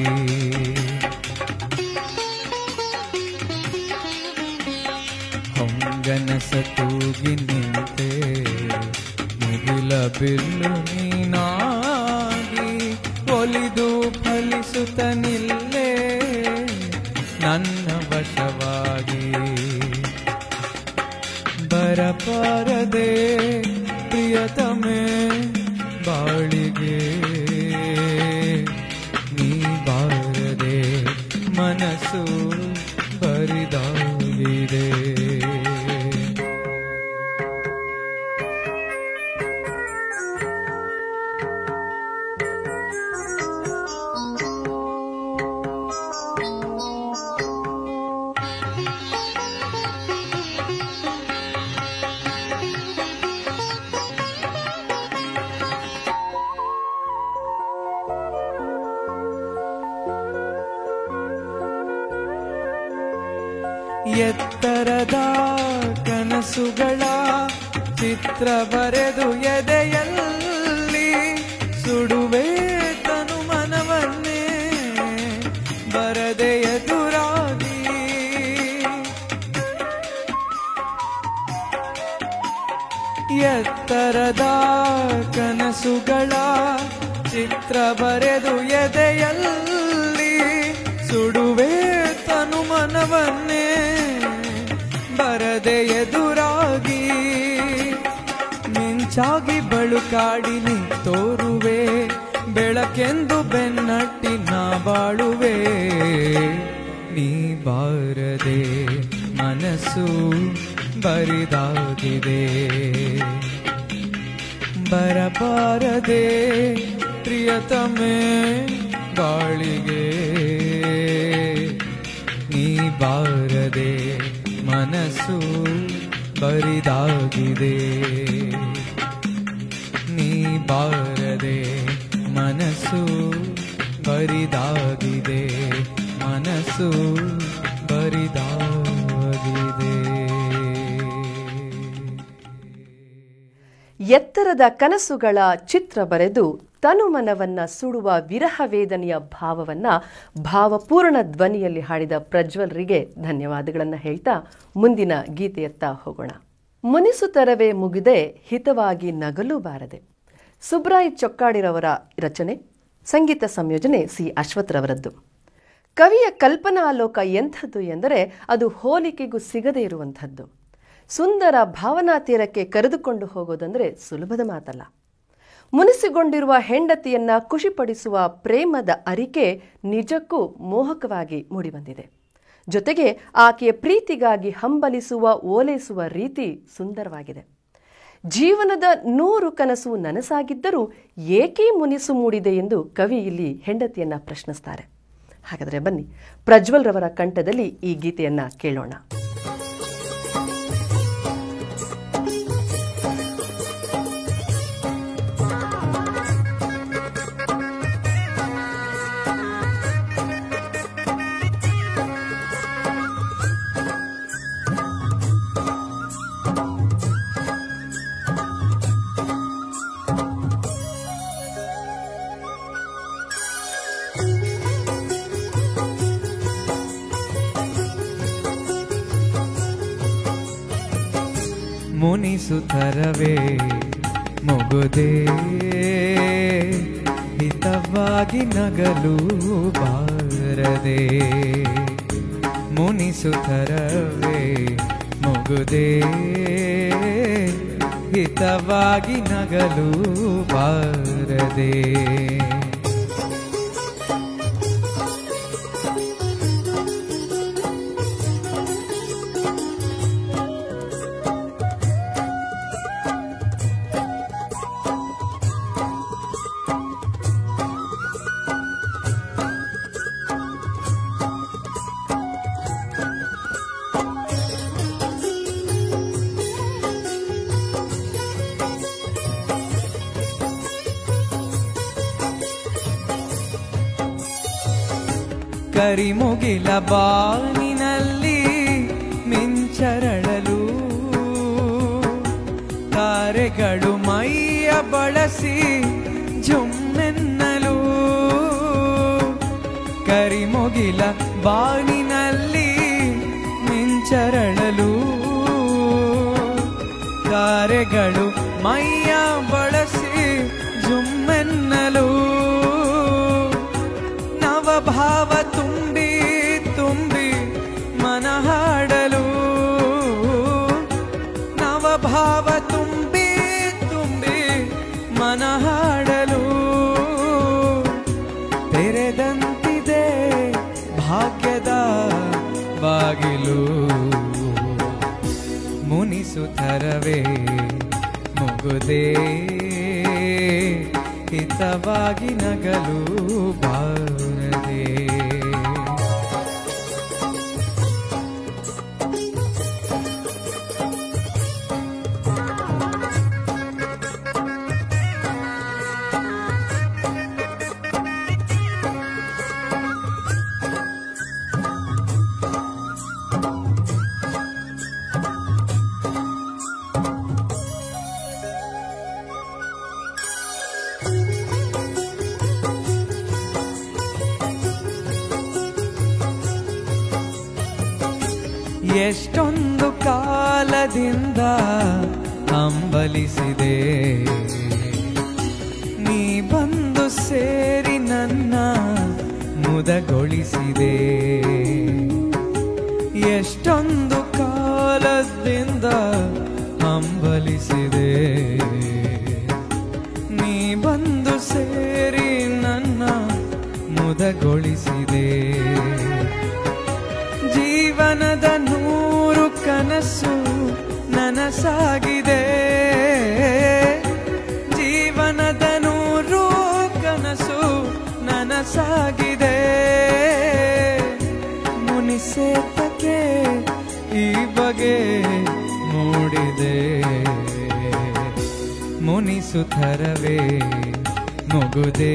Speaker 2: ಹೊಂಗನಸ ತೂಗಿ ನಿಂತೆ ಮುಗಿಲ ಬಿಲ್ಲು ನೀನಾಗಿ ಒಲಿದು ಫಲಿಸುತ್ತ ನಿಲ್ಲೇ ನನ್ನ ವಶವಾಗಿ ಬರಬಾರದೆ ಪ್ರಿಯತಮೆ ಬಾಳಿಗೆ ನೀ ಬಾರದೆ ಮನಸ್ಸು ಬರಿದಾಗಿದೆ ಎತ್ತರದ ಕನಸುಗಳ ಚಿತ್ರ ಬರೆದು ಎದೆಯಲ್ಲಿ ಸುಡುವೆ ತನು ಮನವನ್ನೇ ಬರದೆ ಎದುರಾಗಿ ಎತ್ತರದ ಕನಸುಗಳ ಚಿತ್ರ ಬರೆದು ಎದೆಯಲ್ಲಿ ಸುಡುವೆ ತನು ಮನವನ್ನೇ ಬರದೆ ಎದುರಾಗಿ ಮಿಂಚಾಗಿ ಬಳುಕಾಡಿ ನೀ ತೋರುವೆ ಬೆಳಕೆಂದು ಬೆನ್ನಟ್ಟಿ ನಾ ಬಾಳುವೆ ನೀ ಬಾರದೆ ಮನಸ್ಸು ಬರಿದಾಗಿದೆ ಬರಬಾರದೆ ಪ್ರಿಯತಮೆ ಬಾಳಿಗೆ ನೀ ಬಾರದೆ ಮನಸ್ಸು ಬರಿದಾಗಿದೆ ನೀ ಬಾರದೆ ಮನಸ್ಸು ಬರಿದಾಗಿದೆ ಮನಸ್ಸು ಬರಿದಾಗಿದೆ
Speaker 1: ಎತ್ತರದ ಕನಸುಗಳ ಚಿತ್ರ ಬರೆದು ತನುಮನವನ್ನ ಸುಡುವ ವಿರಹ ವೇದನೆಯ ಭಾವವನ್ನ ಭಾವಪೂರ್ಣ ಧ್ವನಿಯಲ್ಲಿ ಹಾಡಿದ ಪ್ರಜ್ವಲ್ರಿಗೆ ಧನ್ಯವಾದಗಳನ್ನು ಹೇಳ್ತಾ ಮುಂದಿನ ಗೀತೆಯತ್ತ ಹೋಗೋಣ ಮುನಿಸುತ್ತರವೇ ಮುಗಿದೆ ಹಿತವಾಗಿ ನಗಲು ಬಾರದೆ ಸುಬ್ರಾಯ್ ಚೊಕ್ಕಾಡಿರವರ ರಚನೆ ಸಂಗೀತ ಸಂಯೋಜನೆ ಸಿ ಅಶ್ವಥ್ರವರದ್ದು ಕವಿಯ ಕಲ್ಪನಾಲೋಕ ಎಂಥದ್ದು ಎಂದರೆ ಅದು ಹೋಲಿಕೆಗೂ ಸಿಗದೇ ಇರುವಂಥದ್ದು ಸುಂದರ ಭಾವನಾ ತೀರಕ್ಕೆ ಕರೆದುಕೊಂಡು ಹೋಗೋದಂದ್ರೆ ಸುಲಭದ ಮಾತಲ್ಲ ಮುನಿಸಿಕೊಂಡಿರುವ ಹೆಂಡತಿಯನ್ನ ಖುಷಿಪಡಿಸುವ ಪ್ರೇಮದ ಅರಿಕೆ ನಿಜಕ್ಕೂ ಮೋಹಕವಾಗಿ ಮೂಡಿಬಂದಿದೆ ಜೊತೆಗೆ ಆಕೆಯ ಪ್ರೀತಿಗಾಗಿ ಹಂಬಲಿಸುವ ಓಲೈಸುವ ರೀತಿ ಸುಂದರವಾಗಿದೆ ಜೀವನದ ನೂರು ಕನಸು ನನಸಾಗಿದ್ದರೂ ಏಕೆ ಮುನಿಸು ಮೂಡಿದೆ ಎಂದು ಕವಿ ಇಲ್ಲಿ ಹೆಂಡತಿಯನ್ನ ಪ್ರಶ್ನಿಸ್ತಾರೆ ಹಾಗಾದರೆ ಬನ್ನಿ ಪ್ರಜ್ವಲ್ ರವರ ಕಂಠದಲ್ಲಿ ಈ ಗೀತೆಯನ್ನ ಕೇಳೋಣ
Speaker 2: ಮುನಿಸುತ್ತರವೇ ಮುಗುದೇ ಹಿತವಾಗಿ ನಗಲು ಬಾರದೆ ಮುನಿಸುತ್ತರವೇ ಮುಗುದೇ ಹಿತವಾಗಿ ನಗಲು ಬಾರದೆ ಕರಿಮುಗಿಲ ಬಾನಿನಲ್ಲಿ ಮಿಂಚರಳಲು ತಾರೆಗಳು ಮೈಯ ಬಳಸಿ ಜುಮ್ಮೆನ್ನಲು ಕರಿಮುಗಿಲ ಬಾನಿನಲ್ಲಿ ಮಿಂಚರಳಲು ತಾರೆಗಳು ಮೈಯ ಬಳಸಿ ಜುಮ್ಮೆನ್ನಲು ನವಭಾವ ತುಂಬಿ ತುಂಬಿ ಮನ ಹಾಡಲು ನವಭಾವ ತುಂಬಿ ತುಂಬಿ ಮನ ಹಾಡಲು ತೆರೆದಂತಿದೆ ಭಾಗ್ಯದ ಬಾಗಿಲು ಮುನಿಸುತ್ತರವೇ ಮುಗುದೇ ಹಿತವಾಗಿ ನಗಲು ಬಾರದೆ ಎಷ್ಟೊಂದು ಕಾಲದಿಂದ ಹಂಬಲಿಸಿದೆ ನೀ ಬಂದು ಸೇರಿ ನನ್ನ ಮುದಗೊಳಿಸಿದೆ ಎಷ್ಟೊಂದು ಕಾಲದಿಂದ ಹಂಬಲಿಸಿದೆ ನೀ ಬಂದು ಸೇರಿ ನನ್ನ ಮುದಗೊಳಿಸಿದೆ ಜೀವನದ ನೂರು ಕನಸು ನನಸಾಗಿದೆ ಜೀವನದ ನೂರು ಕನಸು ನನಸಾಗಿದೆ ಮುನಿಸೇತಕ್ಕೆ ಈ ಬಗೆ ಮೂಡಿದೆ ಮುನಿಸುತ್ತರವೇ ಮುಗುದೇ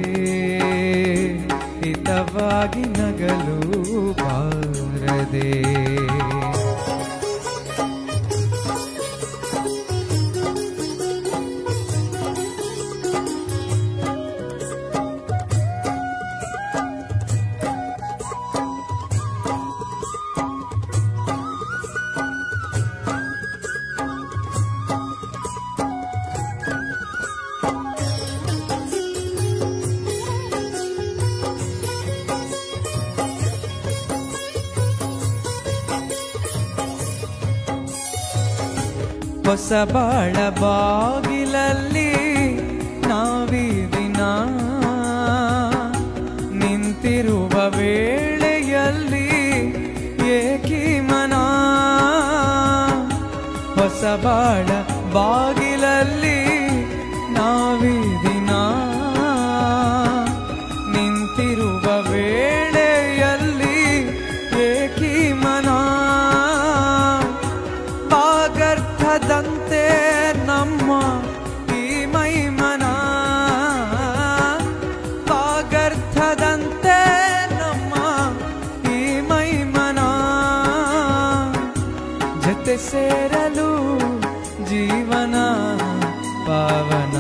Speaker 2: ಹಿತವಾಗಿ ನಗಲು ಬಾರದೆ ಹೊಸ ಬಾಳ ಬಾಗಿಲಲ್ಲಿ ನಾವೀ ದಿನ ನಿಂತಿರುವ ವೇಳೆಯಲ್ಲಿ ಹೊಸಬಾಳ ಬಾಗಿಲಲ್ಲಿ ನಾವೀ ದಿನ ನಿಂತಿರುವ ವೇಳೆಯಲ್ಲಿ ಏಕಿ ಮನ ವಾಗರ್ಥದಂತೆ ನಮ್ಮ ಈ ಮೈಮನ ವಾಗರ್ಥದಂತೆ ನಮ್ಮ ಈ ಮೈಮನ ಜೊತೆ ಸೇರಲು ಜೀವನ ಪಾವನ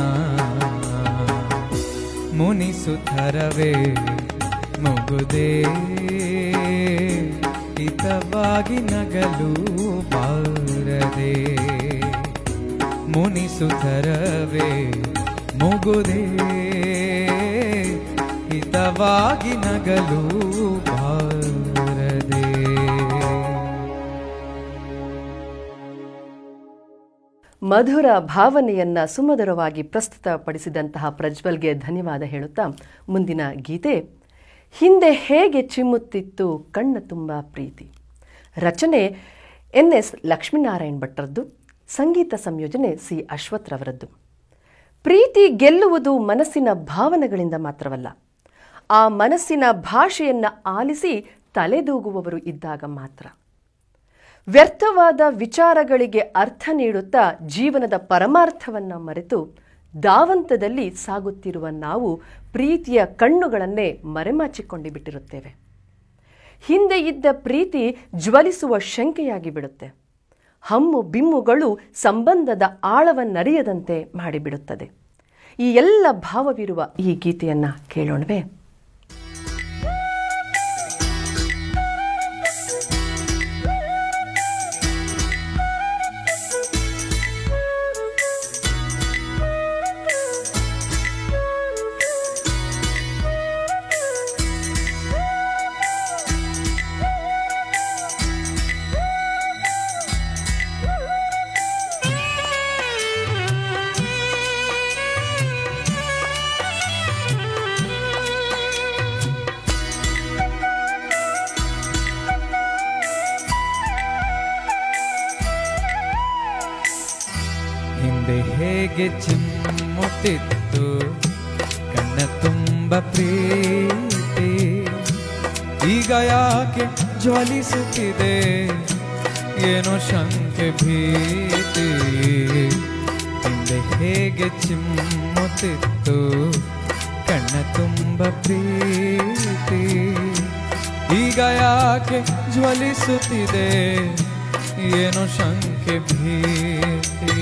Speaker 2: ಮುನಿಸುತ್ತರವೇ ಮುಗುದೇ ಹಿತವಾಗಿ ನಗಲು ಬಾರದೆ ಮುನಿಸುತ್ತರವೇ ಮುಗುದೇ ಹಿತವಾಗಿ ನಗಲು ಬಾರದೆ
Speaker 1: ಮಧುರ ಭಾವನೆಯನ್ನ ಸುಮಧುರವಾಗಿ ಪ್ರಸ್ತುತಪಡಿಸಿದಂತಹ ಪ್ರಜ್ವಲ್ಗೆ ಧನ್ಯವಾದ ಹೇಳುತ್ತಾ ಮುಂದಿನ ಗೀತೆ ಹಿಂದೆ ಹೇಗೆ ಚಿಮ್ಮುತ್ತಿತ್ತು ಕಣ್ಣ ತುಂಬ ಪ್ರೀತಿ ರಚನೆ ಎನ್ ಎಸ್ ಲಕ್ಷ್ಮೀನಾರಾಯಣ್ ಭಟ್ರದ್ದು ಸಂಗೀತ ಸಂಯೋಜನೆ ಸಿ ಅಶ್ವಥ್ರವರದ್ದು ಪ್ರೀತಿ ಗೆಲ್ಲುವುದು ಮನಸ್ಸಿನ ಭಾವನೆಗಳಿಂದ ಮಾತ್ರವಲ್ಲ ಆ ಮನಸ್ಸಿನ ಭಾಷೆಯನ್ನ ಆಲಿಸಿ ತಲೆದೂಗುವವರು ಇದ್ದಾಗ ಮಾತ್ರ ವ್ಯರ್ಥವಾದ ವಿಚಾರಗಳಿಗೆ ಅರ್ಥ ನೀಡುತ್ತಾ ಜೀವನದ ಪರಮಾರ್ಥವನ್ನ ಮರೆತು ದಾವಂತದಲ್ಲಿ ಸಾಗುತ್ತಿರುವ ನಾವು ಪ್ರೀತಿಯ ಕಣ್ಣುಗಳನ್ನೇ ಮರೆಮಾಚಿಕೊಂಡು ಬಿಟ್ಟಿರುತ್ತೇವೆ ಹಿಂದೆ ಇದ್ದ ಪ್ರೀತಿ ಜ್ವಲಿಸುವ ಶಂಕೆಯಾಗಿ ಬಿಡುತ್ತೆ ಹಮ್ಮು ಬಿಮ್ಮುಗಳು ಸಂಬಂಧದ ಆಳವನ್ನರಿಯದಂತೆ ಮಾಡಿಬಿಡುತ್ತದೆ ಈ ಎಲ್ಲ ಭಾವವಿರುವ ಈ ಗೀತೆಯನ್ನ ಕೇಳೋಣವೇ
Speaker 2: ಹಿಂದೆ ಹೇಗೆ ಚಿಮ್ಮುತ್ತಿತ್ತು ಕಣ್ಣ ತುಂಬ ಪ್ರೀತಿ ಈಗ ಯಾಕೆ ಜ್ವಲಿಸುತ್ತಿದೆ ಏನೋ ಶಂಕೆ ಭೀತಿ ಹಿಂದೆ ಹೇಗೆ ಚಿಮ್ಮುತ್ತಿತ್ತು ಕಣ್ಣ ತುಂಬ ಪ್ರೀತಿ ಈಗ ಯಾಕೆ ಜ್ವಲಿಸುತ್ತಿದೆ ಏನೋ ಶಂಕೆ ಭೀತಿ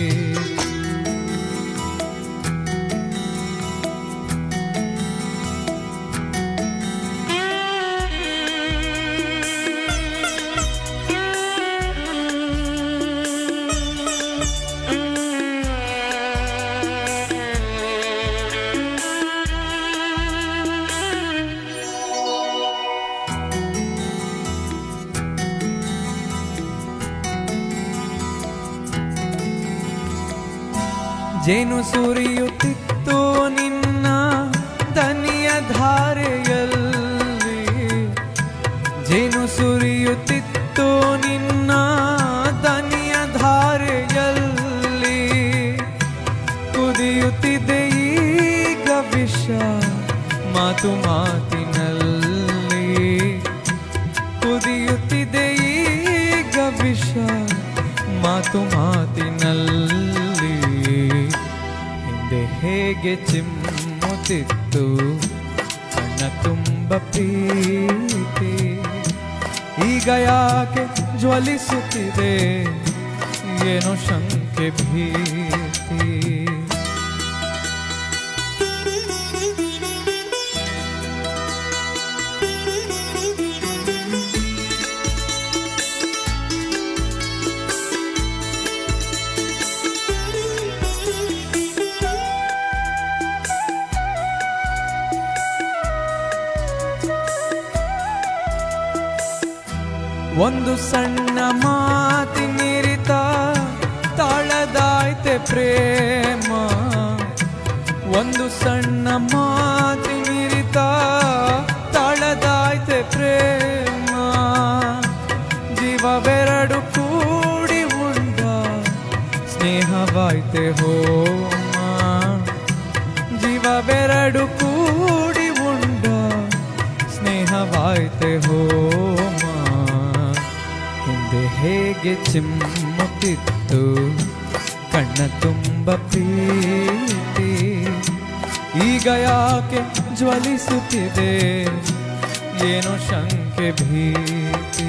Speaker 2: ಜೇನು ಸುರಿಯುತ್ತಿತ್ತು ನಿನ್ನ ದನಿಯ ಧಾರೆಯಲ್ಲಿ ಜೇನು ಸುರಿಯುತ್ತಿತ್ತು ನಿನ್ನ ದನಿಯ ಧಾರೆಯಲ್ಲಿ ಕುದಿಯುತ್ತಿದೆ ಈಗ ವಿಷ ಮಾತು ಮಾತಿನಲ್ಲಿ ಕುದಿಯುತ್ತಿದೆ ಈಗ ವಿಷ ಮಾತು ಮಾತಿನಲ್ಲಿ ಹಿಂದೆ ಹೇಗೆ ಚಿಮ್ಮುತ್ತಿತ್ತು ಕಣ್ಣ ತುಂಬ ಪ್ರೀತಿ ಈಗ ಯಾಕೆ ಜ್ವಲಿಸುತ್ತಿದೆ ಏನೋ ಶಂಕೆ ಭೀತಿ ಒಂದು ಸಣ್ಣ ಮಾತಿನಿರಿತ ತಾಳದಾಯ್ತೆ ಪ್ರೇಮ ಒಂದು ಸಣ್ಣ ಮಾತಿನಿರಿತ ತಾಳದಾಯ್ತೆ ಪ್ರೇಮ ಜೀವವೆರಡು ಕೂಡಿ ಉಂಡ ಸ್ನೇಹವಾಯ್ತೆ ಹೋಮ ಜೀವವೆರಡು ಕೂಡಿ ಉಂಡ ಸ್ನೇಹವಾಯ್ತೆ ಹೋಮ ಹಿಂದೆ ಹೇಗೆ ಚಿಮ್ಮುತ್ತಿತ್ತು ಕಣ್ಣ ತುಂಬ ಪ್ರೀತಿ ಈಗ ಯಾಕೆ ಜ್ವಲಿಸುತ್ತಿದೆ ಏನೋ ಶಂಕೆ ಭೀತಿ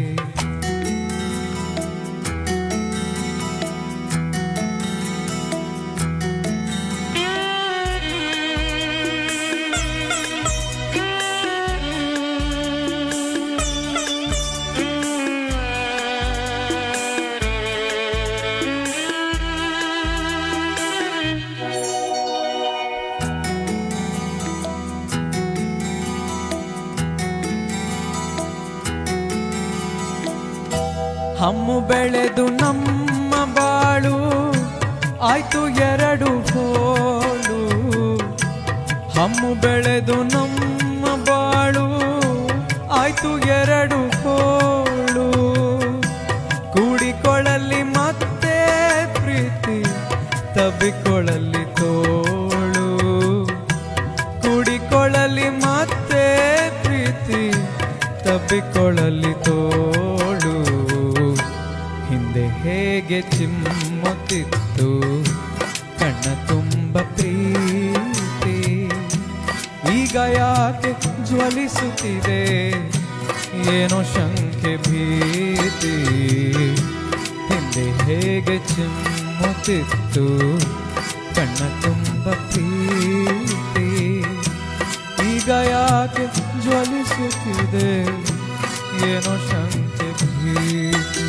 Speaker 2: ಹಮ್ಮು ಬೆಳೆದು ನಮ್ಮ ಬಾಳು ಆಯ್ತು ಎರಡು ಹೋಳು ಹಮ್ಮು ಬೆಳೆದು ನಮ್ಮ ಬಾಳು ಆಯ್ತು ಎರಡು ಹೋಳು ಕೂಡಿಕೊಳ್ಳಲಿ ಮತ್ತೆ ಪ್ರೀತಿ ತಬ್ಬಿಕೊಳ್ಳಲಿ ತೋಳು ಕೂಡಿಕೊಳ್ಳಲಿ ಮತ್ತೆ ಪ್ರೀತಿ ತಬ್ಬಿಕೊಳ್ಳಲಿ ತೋಳು ಹಿಂದೆ ಹೇಗೆ ಚಿಮ್ಮುತ್ತಿತ್ತು ಕಣ್ಣ ತುಂಬ ಪ್ರೀತಿ ಈಗ ಯಾಕೆ ಜ್ವಲಿಸುತ್ತಿದೆ ಏನೋ ಶಂಕೆ ಭೀತಿ ಹಿಂದೆ ಹೇಗೆ ಚಿಮ್ಮುತ್ತಿತ್ತು ಕಣ್ಣ ತುಂಬ ಪ್ರೀತಿ ಈಗ ಯಾಕೆ ಜ್ವಲಿಸುತ್ತಿದೆ ಏನೋ ಶಂಕೆ ಭೀತಿ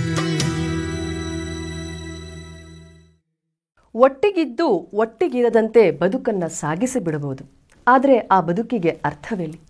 Speaker 1: ಒಟ್ಟಿಗಿದ್ದು ಒಟ್ಟಿಗಿರದಂತೆ ಬದುಕನ್ನ ಸಾಗಿಸಿ ಬಿಡಬಹುದು ಆದರೆ ಆ ಬದುಕಿಗೆ ಅರ್ಥವಿಲ್ಲ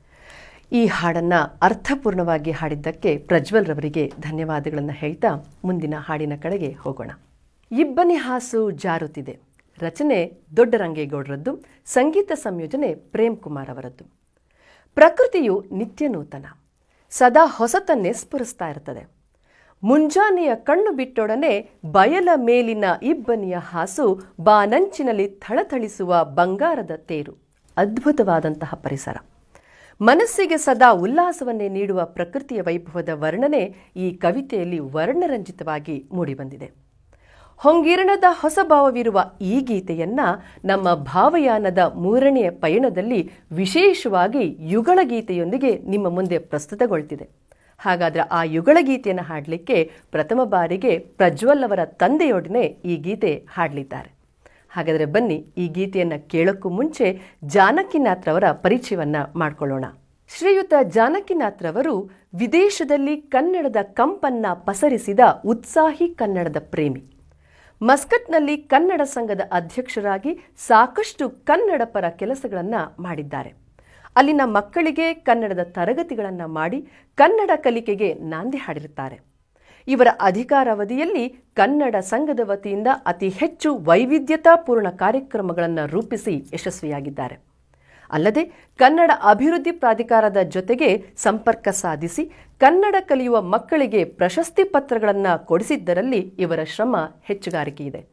Speaker 1: ಈ ಹಾಡನ್ನ ಅರ್ಥಪೂರ್ಣವಾಗಿ ಹಾಡಿದ್ದಕ್ಕೆ ಪ್ರಜ್ವಲ್ ರವರಿಗೆ ಧನ್ಯವಾದಗಳನ್ನು ಹೇಳ್ತಾ ಮುಂದಿನ ಹಾಡಿನ ಕಡೆಗೆ ಹೋಗೋಣ ಇಬ್ಬನಿ ಹಾಸು ಜಾರುತ್ತಿದೆ ರಚನೆ ದೊಡ್ಡರಂಗೇಗೌಡರದ್ದು ಸಂಗೀತ ಸಂಯೋಜನೆ ಪ್ರೇಮ್ ಕುಮಾರ್ ಅವರದ್ದು ಪ್ರಕೃತಿಯು ನಿತ್ಯ ನೂತನ ಸದಾ ಹೊಸತನ್ನೇ ಸ್ಫುರಿಸ್ತಾ ಇರ್ತದೆ ಮುಂಜಾನೆಯ ಕಣ್ಣು ಬಿಟ್ಟೊಡನೆ ಬಯಲ ಮೇಲಿನ ಇಬ್ಬನಿಯ ಹಾಸು ಬಾನಂಚಿನಲ್ಲಿ ಥಳಥಳಿಸುವ ಬಂಗಾರದ ತೇರು ಅದ್ಭುತವಾದಂತಹ ಪರಿಸರ ಮನಸ್ಸಿಗೆ ಸದಾ ಉಲ್ಲಾಸವನ್ನೇ ನೀಡುವ ಪ್ರಕೃತಿಯ ವೈಭವದ ವರ್ಣನೆ ಈ ಕವಿತೆಯಲ್ಲಿ ವರ್ಣರಂಜಿತವಾಗಿ ಮೂಡಿಬಂದಿದೆ ಹೊಂಗಿರಣದ ಹೊಸ ಭಾವವಿರುವ ಈ ಗೀತೆಯನ್ನ ನಮ್ಮ ಭಾವಯಾನದ ಮೂರನೆಯ ಪಯಣದಲ್ಲಿ ವಿಶೇಷವಾಗಿ ಯುಗಳ ಗೀತೆಯೊಂದಿಗೆ ನಿಮ್ಮ ಮುಂದೆ ಪ್ರಸ್ತುತಗೊಳ್ತಿದೆ ಹಾಗಾದ್ರೆ ಆ ಯುಗಳ ಗೀತೆಯನ್ನು ಹಾಡಲಿಕ್ಕೆ ಪ್ರಥಮ ಬಾರಿಗೆ ಪ್ರಜ್ವಲ್ ಅವರ ತಂದೆಯೊಡನೆ ಈ ಗೀತೆ ಹಾಡಲಿದ್ದಾರೆ ಹಾಗಾದರೆ ಬನ್ನಿ ಈ ಗೀತೆಯನ್ನು ಕೇಳೋಕ್ಕೂ ಮುಂಚೆ ಜಾನಕಿನಾಥ್ರವರ ಪರಿಚಯವನ್ನ ಮಾಡಿಕೊಳ್ಳೋಣ ಶ್ರೀಯುತ ಜಾನಕಿನಾಥ್ರವರು ವಿದೇಶದಲ್ಲಿ ಕನ್ನಡದ ಕಂಪನ್ನ ಪಸರಿಸಿದ ಉತ್ಸಾಹಿ ಕನ್ನಡದ ಪ್ರೇಮಿ ಮಸ್ಕಟ್ನಲ್ಲಿ ಕನ್ನಡ ಸಂಘದ ಅಧ್ಯಕ್ಷರಾಗಿ ಸಾಕಷ್ಟು ಕನ್ನಡ ಪರ ಕೆಲಸಗಳನ್ನು ಮಾಡಿದ್ದಾರೆ ಅಲ್ಲಿನ ಮಕ್ಕಳಿಗೆ ಕನ್ನಡದ ತರಗತಿಗಳನ್ನು ಮಾಡಿ ಕನ್ನಡ ಕಲಿಕೆಗೆ ನಾಂದಿ ಹಾಡಿರುತ್ತಾರೆ ಇವರ ಅಧಿಕಾರಾವಧಿಯಲ್ಲಿ ಕನ್ನಡ ಸಂಘದ ವತಿಯಿಂದ ಅತಿ ಹೆಚ್ಚು ವೈವಿಧ್ಯತಾಪೂರ್ಣ ಕಾರ್ಯಕ್ರಮಗಳನ್ನು ರೂಪಿಸಿ ಯಶಸ್ವಿಯಾಗಿದ್ದಾರೆ ಅಲ್ಲದೆ ಕನ್ನಡ ಅಭಿವೃದ್ಧಿ ಪ್ರಾಧಿಕಾರದ ಜೊತೆಗೆ ಸಂಪರ್ಕ ಸಾಧಿಸಿ ಕನ್ನಡ ಕಲಿಯುವ ಮಕ್ಕಳಿಗೆ ಪ್ರಶಸ್ತಿ ಪತ್ರಗಳನ್ನು ಕೊಡಿಸಿದ್ದರಲ್ಲಿ ಇವರ ಶ್ರಮ ಹೆಚ್ಚುಗಾರಿಕೆ ಇದೆ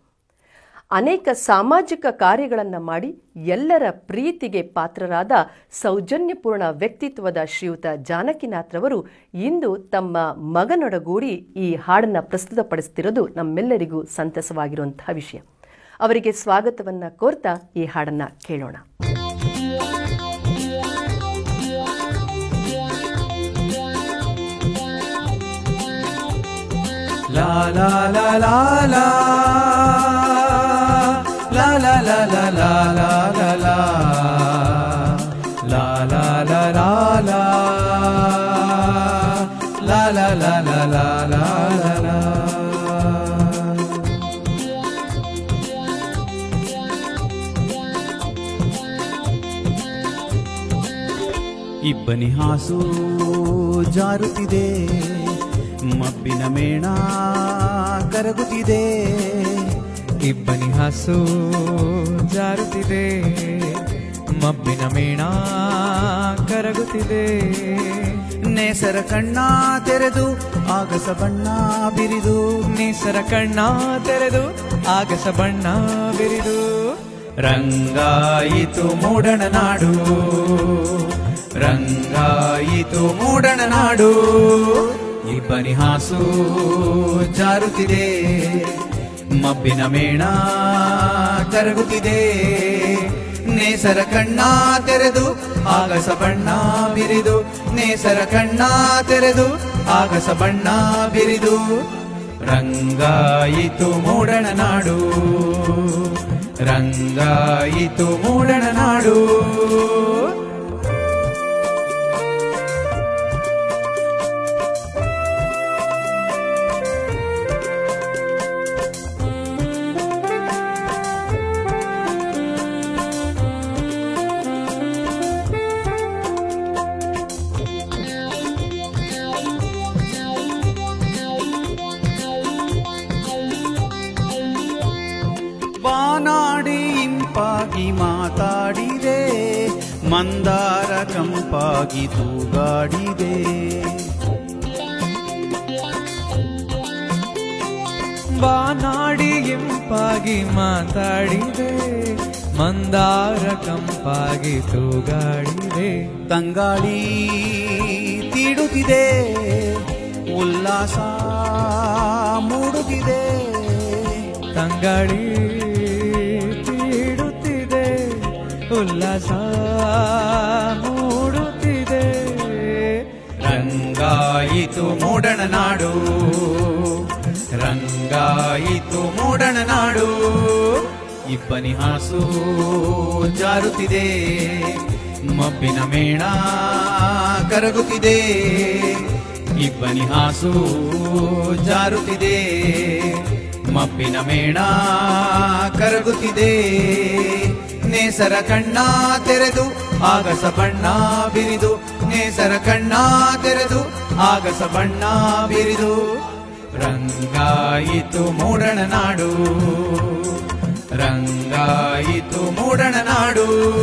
Speaker 1: ಅನೇಕ ಸಾಮಾಜಿಕ ಕಾರ್ಯಗಳನ್ನು ಮಾಡಿ ಎಲ್ಲರ ಪ್ರೀತಿಗೆ ಪಾತ್ರರಾದ ಸೌಜನ್ಯಪೂರ್ಣ ವ್ಯಕ್ತಿತ್ವದ ಶ್ರೀಯುತ ಜಾನಕಿನಾಥ್ರವರು ಇಂದು ತಮ್ಮ ಮಗನೊಡಗೂಡಿ ಈ ಹಾಡನ್ನು ಪ್ರಸ್ತುತಪಡಿಸುತ್ತಿರೋದು ನಮ್ಮೆಲ್ಲರಿಗೂ ಸಂತಸವಾಗಿರುವಂತಹ ವಿಷಯ ಅವರಿಗೆ ಸ್ವಾಗತವನ್ನ ಕೋರ್ತಾ ಈ ಹಾಡನ್ನ ಕೇಳೋಣ
Speaker 2: La la la la la La la la la la la la la La la la la la La la la la la la la la
Speaker 3: ಇಬ್ಬನಿ ಹಾಸು ಜಾರುತ್ತಿದೆ ಮಬ್ಬಿನ ಮೇಣ ಕರಗುತ್ತಿದೆ
Speaker 2: ಇಬ್ಬನಿ ಹಾಸು ಜಾರುತ್ತಿದೆ ಮಬ್ಬಿನ ಮೇಣ ಕರಗುತ್ತಿದೆ
Speaker 3: ನೇಸರ ಕಣ್ಣ ತೆರೆದು ಆಗಸ ಬಣ್ಣ ಬಿರಿದು
Speaker 2: ನೇಸರ ಕಣ್ಣ ತೆರೆದು ಆಗಸ ಬಣ್ಣ ಬಿರಿದು
Speaker 3: ರಂಗಾಯಿತು ಮೂಡಣ ನಾಡು ರಂಗಾಯಿತು ಮೂಡಣ ನಾಡು ಇಬ್ಬನಿ ಹಾಸು ಜಾರುತ್ತಿದೆ ಮಬ್ಬಿನ ಮೇಣ ಕರಗುತ್ತಿದೆ ನೇಸರ ಕಣ್ಣ ತೆರೆದು ಆಗಸ ಬಣ್ಣ ಬಿರಿದು ನೇಸರ ಕಣ್ಣ ತೆರೆದು ಆಗಸ ಬಣ್ಣ ಬಿರಿದು ರಂಗಾಯಿತು ಮೂಡಣ ನಾಡು ರಂಗಾಯಿತು ಮೂಡಣ ನಾಡು ಬಾನಾಡಿ ಇಂಪಾಗಿ ಮಾತಾಡಿದೆ ಮಂದಾರ ಕಂಪಾಗಿ ತೂಗಾಡಿದೆ
Speaker 2: ಬಾನಾಡಿ ಇಂಪಾಗಿ ಮಾತಾಡಿದೆ ಮಂದಾರ ಕಂಪಾಗಿ ತೂಗಾಡಿದೆ
Speaker 3: ತಂಗಾಳಿ ತೀಡುತ್ತಿದೆ ಉಲ್ಲಾಸ ಮೂಡುತ್ತಿದೆ
Speaker 2: ತಂಗಾಳಿ ತೀಡುತ್ತಿದೆ ಉಲ್ಲಾಸ ಮೂಡುತ್ತಿದೆ
Speaker 3: ರಂಗಾಯಿತು ಮೂಡಣ ನಾಡು ರಂಗಾಯಿತು ಮೂಡಣ ನಾಡು ಇಬ್ಬನಿ ಹಾಸು ಜಾರುತ್ತಿದೆ ಮಬ್ಬಿನ ಮೇಣ ಕರಗುತ್ತಿದೆ ಇಬ್ಬನಿ ಹಾಸು ಜಾರುತ್ತಿದೆ ಮಬ್ಬಿನ ಮೇಣ ಕರಗುತ್ತಿದೆ ನೇಸರ ಕಣ್ಣ ತೆರೆದು ಆಗಸ ಬಣ್ಣ ಬಿರಿದು ನೇಸರ ಕಣ್ಣ ತೆರೆದು ಆಗಸ ಬಣ್ಣ ಬಿರಿದು ರಂಗಾಯಿತು ಮೂಡಣ ನಾಡು ರಂಗಾಯಿತು ಮೂಡಣ ನಾಡು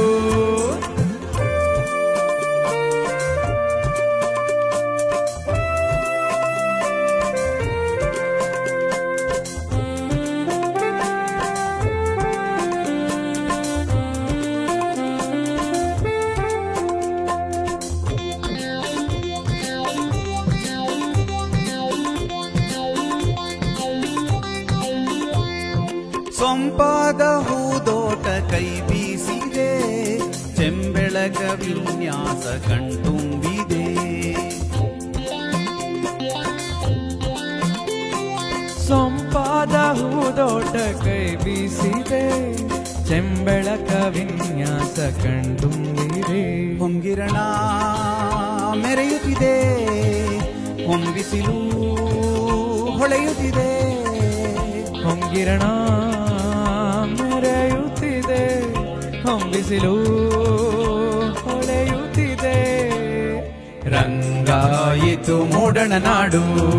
Speaker 3: ಸೊಂಪಾದ ಹೂದೋಟ ಕೈ ಬೀಸಿದೆ ಚೆಂಬೆಳಗ ವಿನ್ಯಾಸ ಕಣ್ತುಂಬಿದೆ
Speaker 2: ಸೊಂಪಾದ ಹೂದೋಟ ಕೈ ಬೀಸಿದೆ ಚೆಂಬೆಳಕ ವಿನ್ಯಾಸ ಕಂಡುಂಬಿದೆ
Speaker 3: ಹೊಂಗಿರಣ ಮೆರೆಯುತ್ತಿದೆ ಹೊಂಬಿಸಿಲು ಹೊಳೆಯುತ್ತಿದೆ
Speaker 2: ಹೊಂಗಿರಣ ಮೆರೆಯುತ್ತಿದೆ ಹೊಂಬಿಸಿಲು ಹೊಳೆಯುತ್ತಿದೆ
Speaker 3: ರಂಗಾಯಿತು ಮೂಡಣ ನಾಡು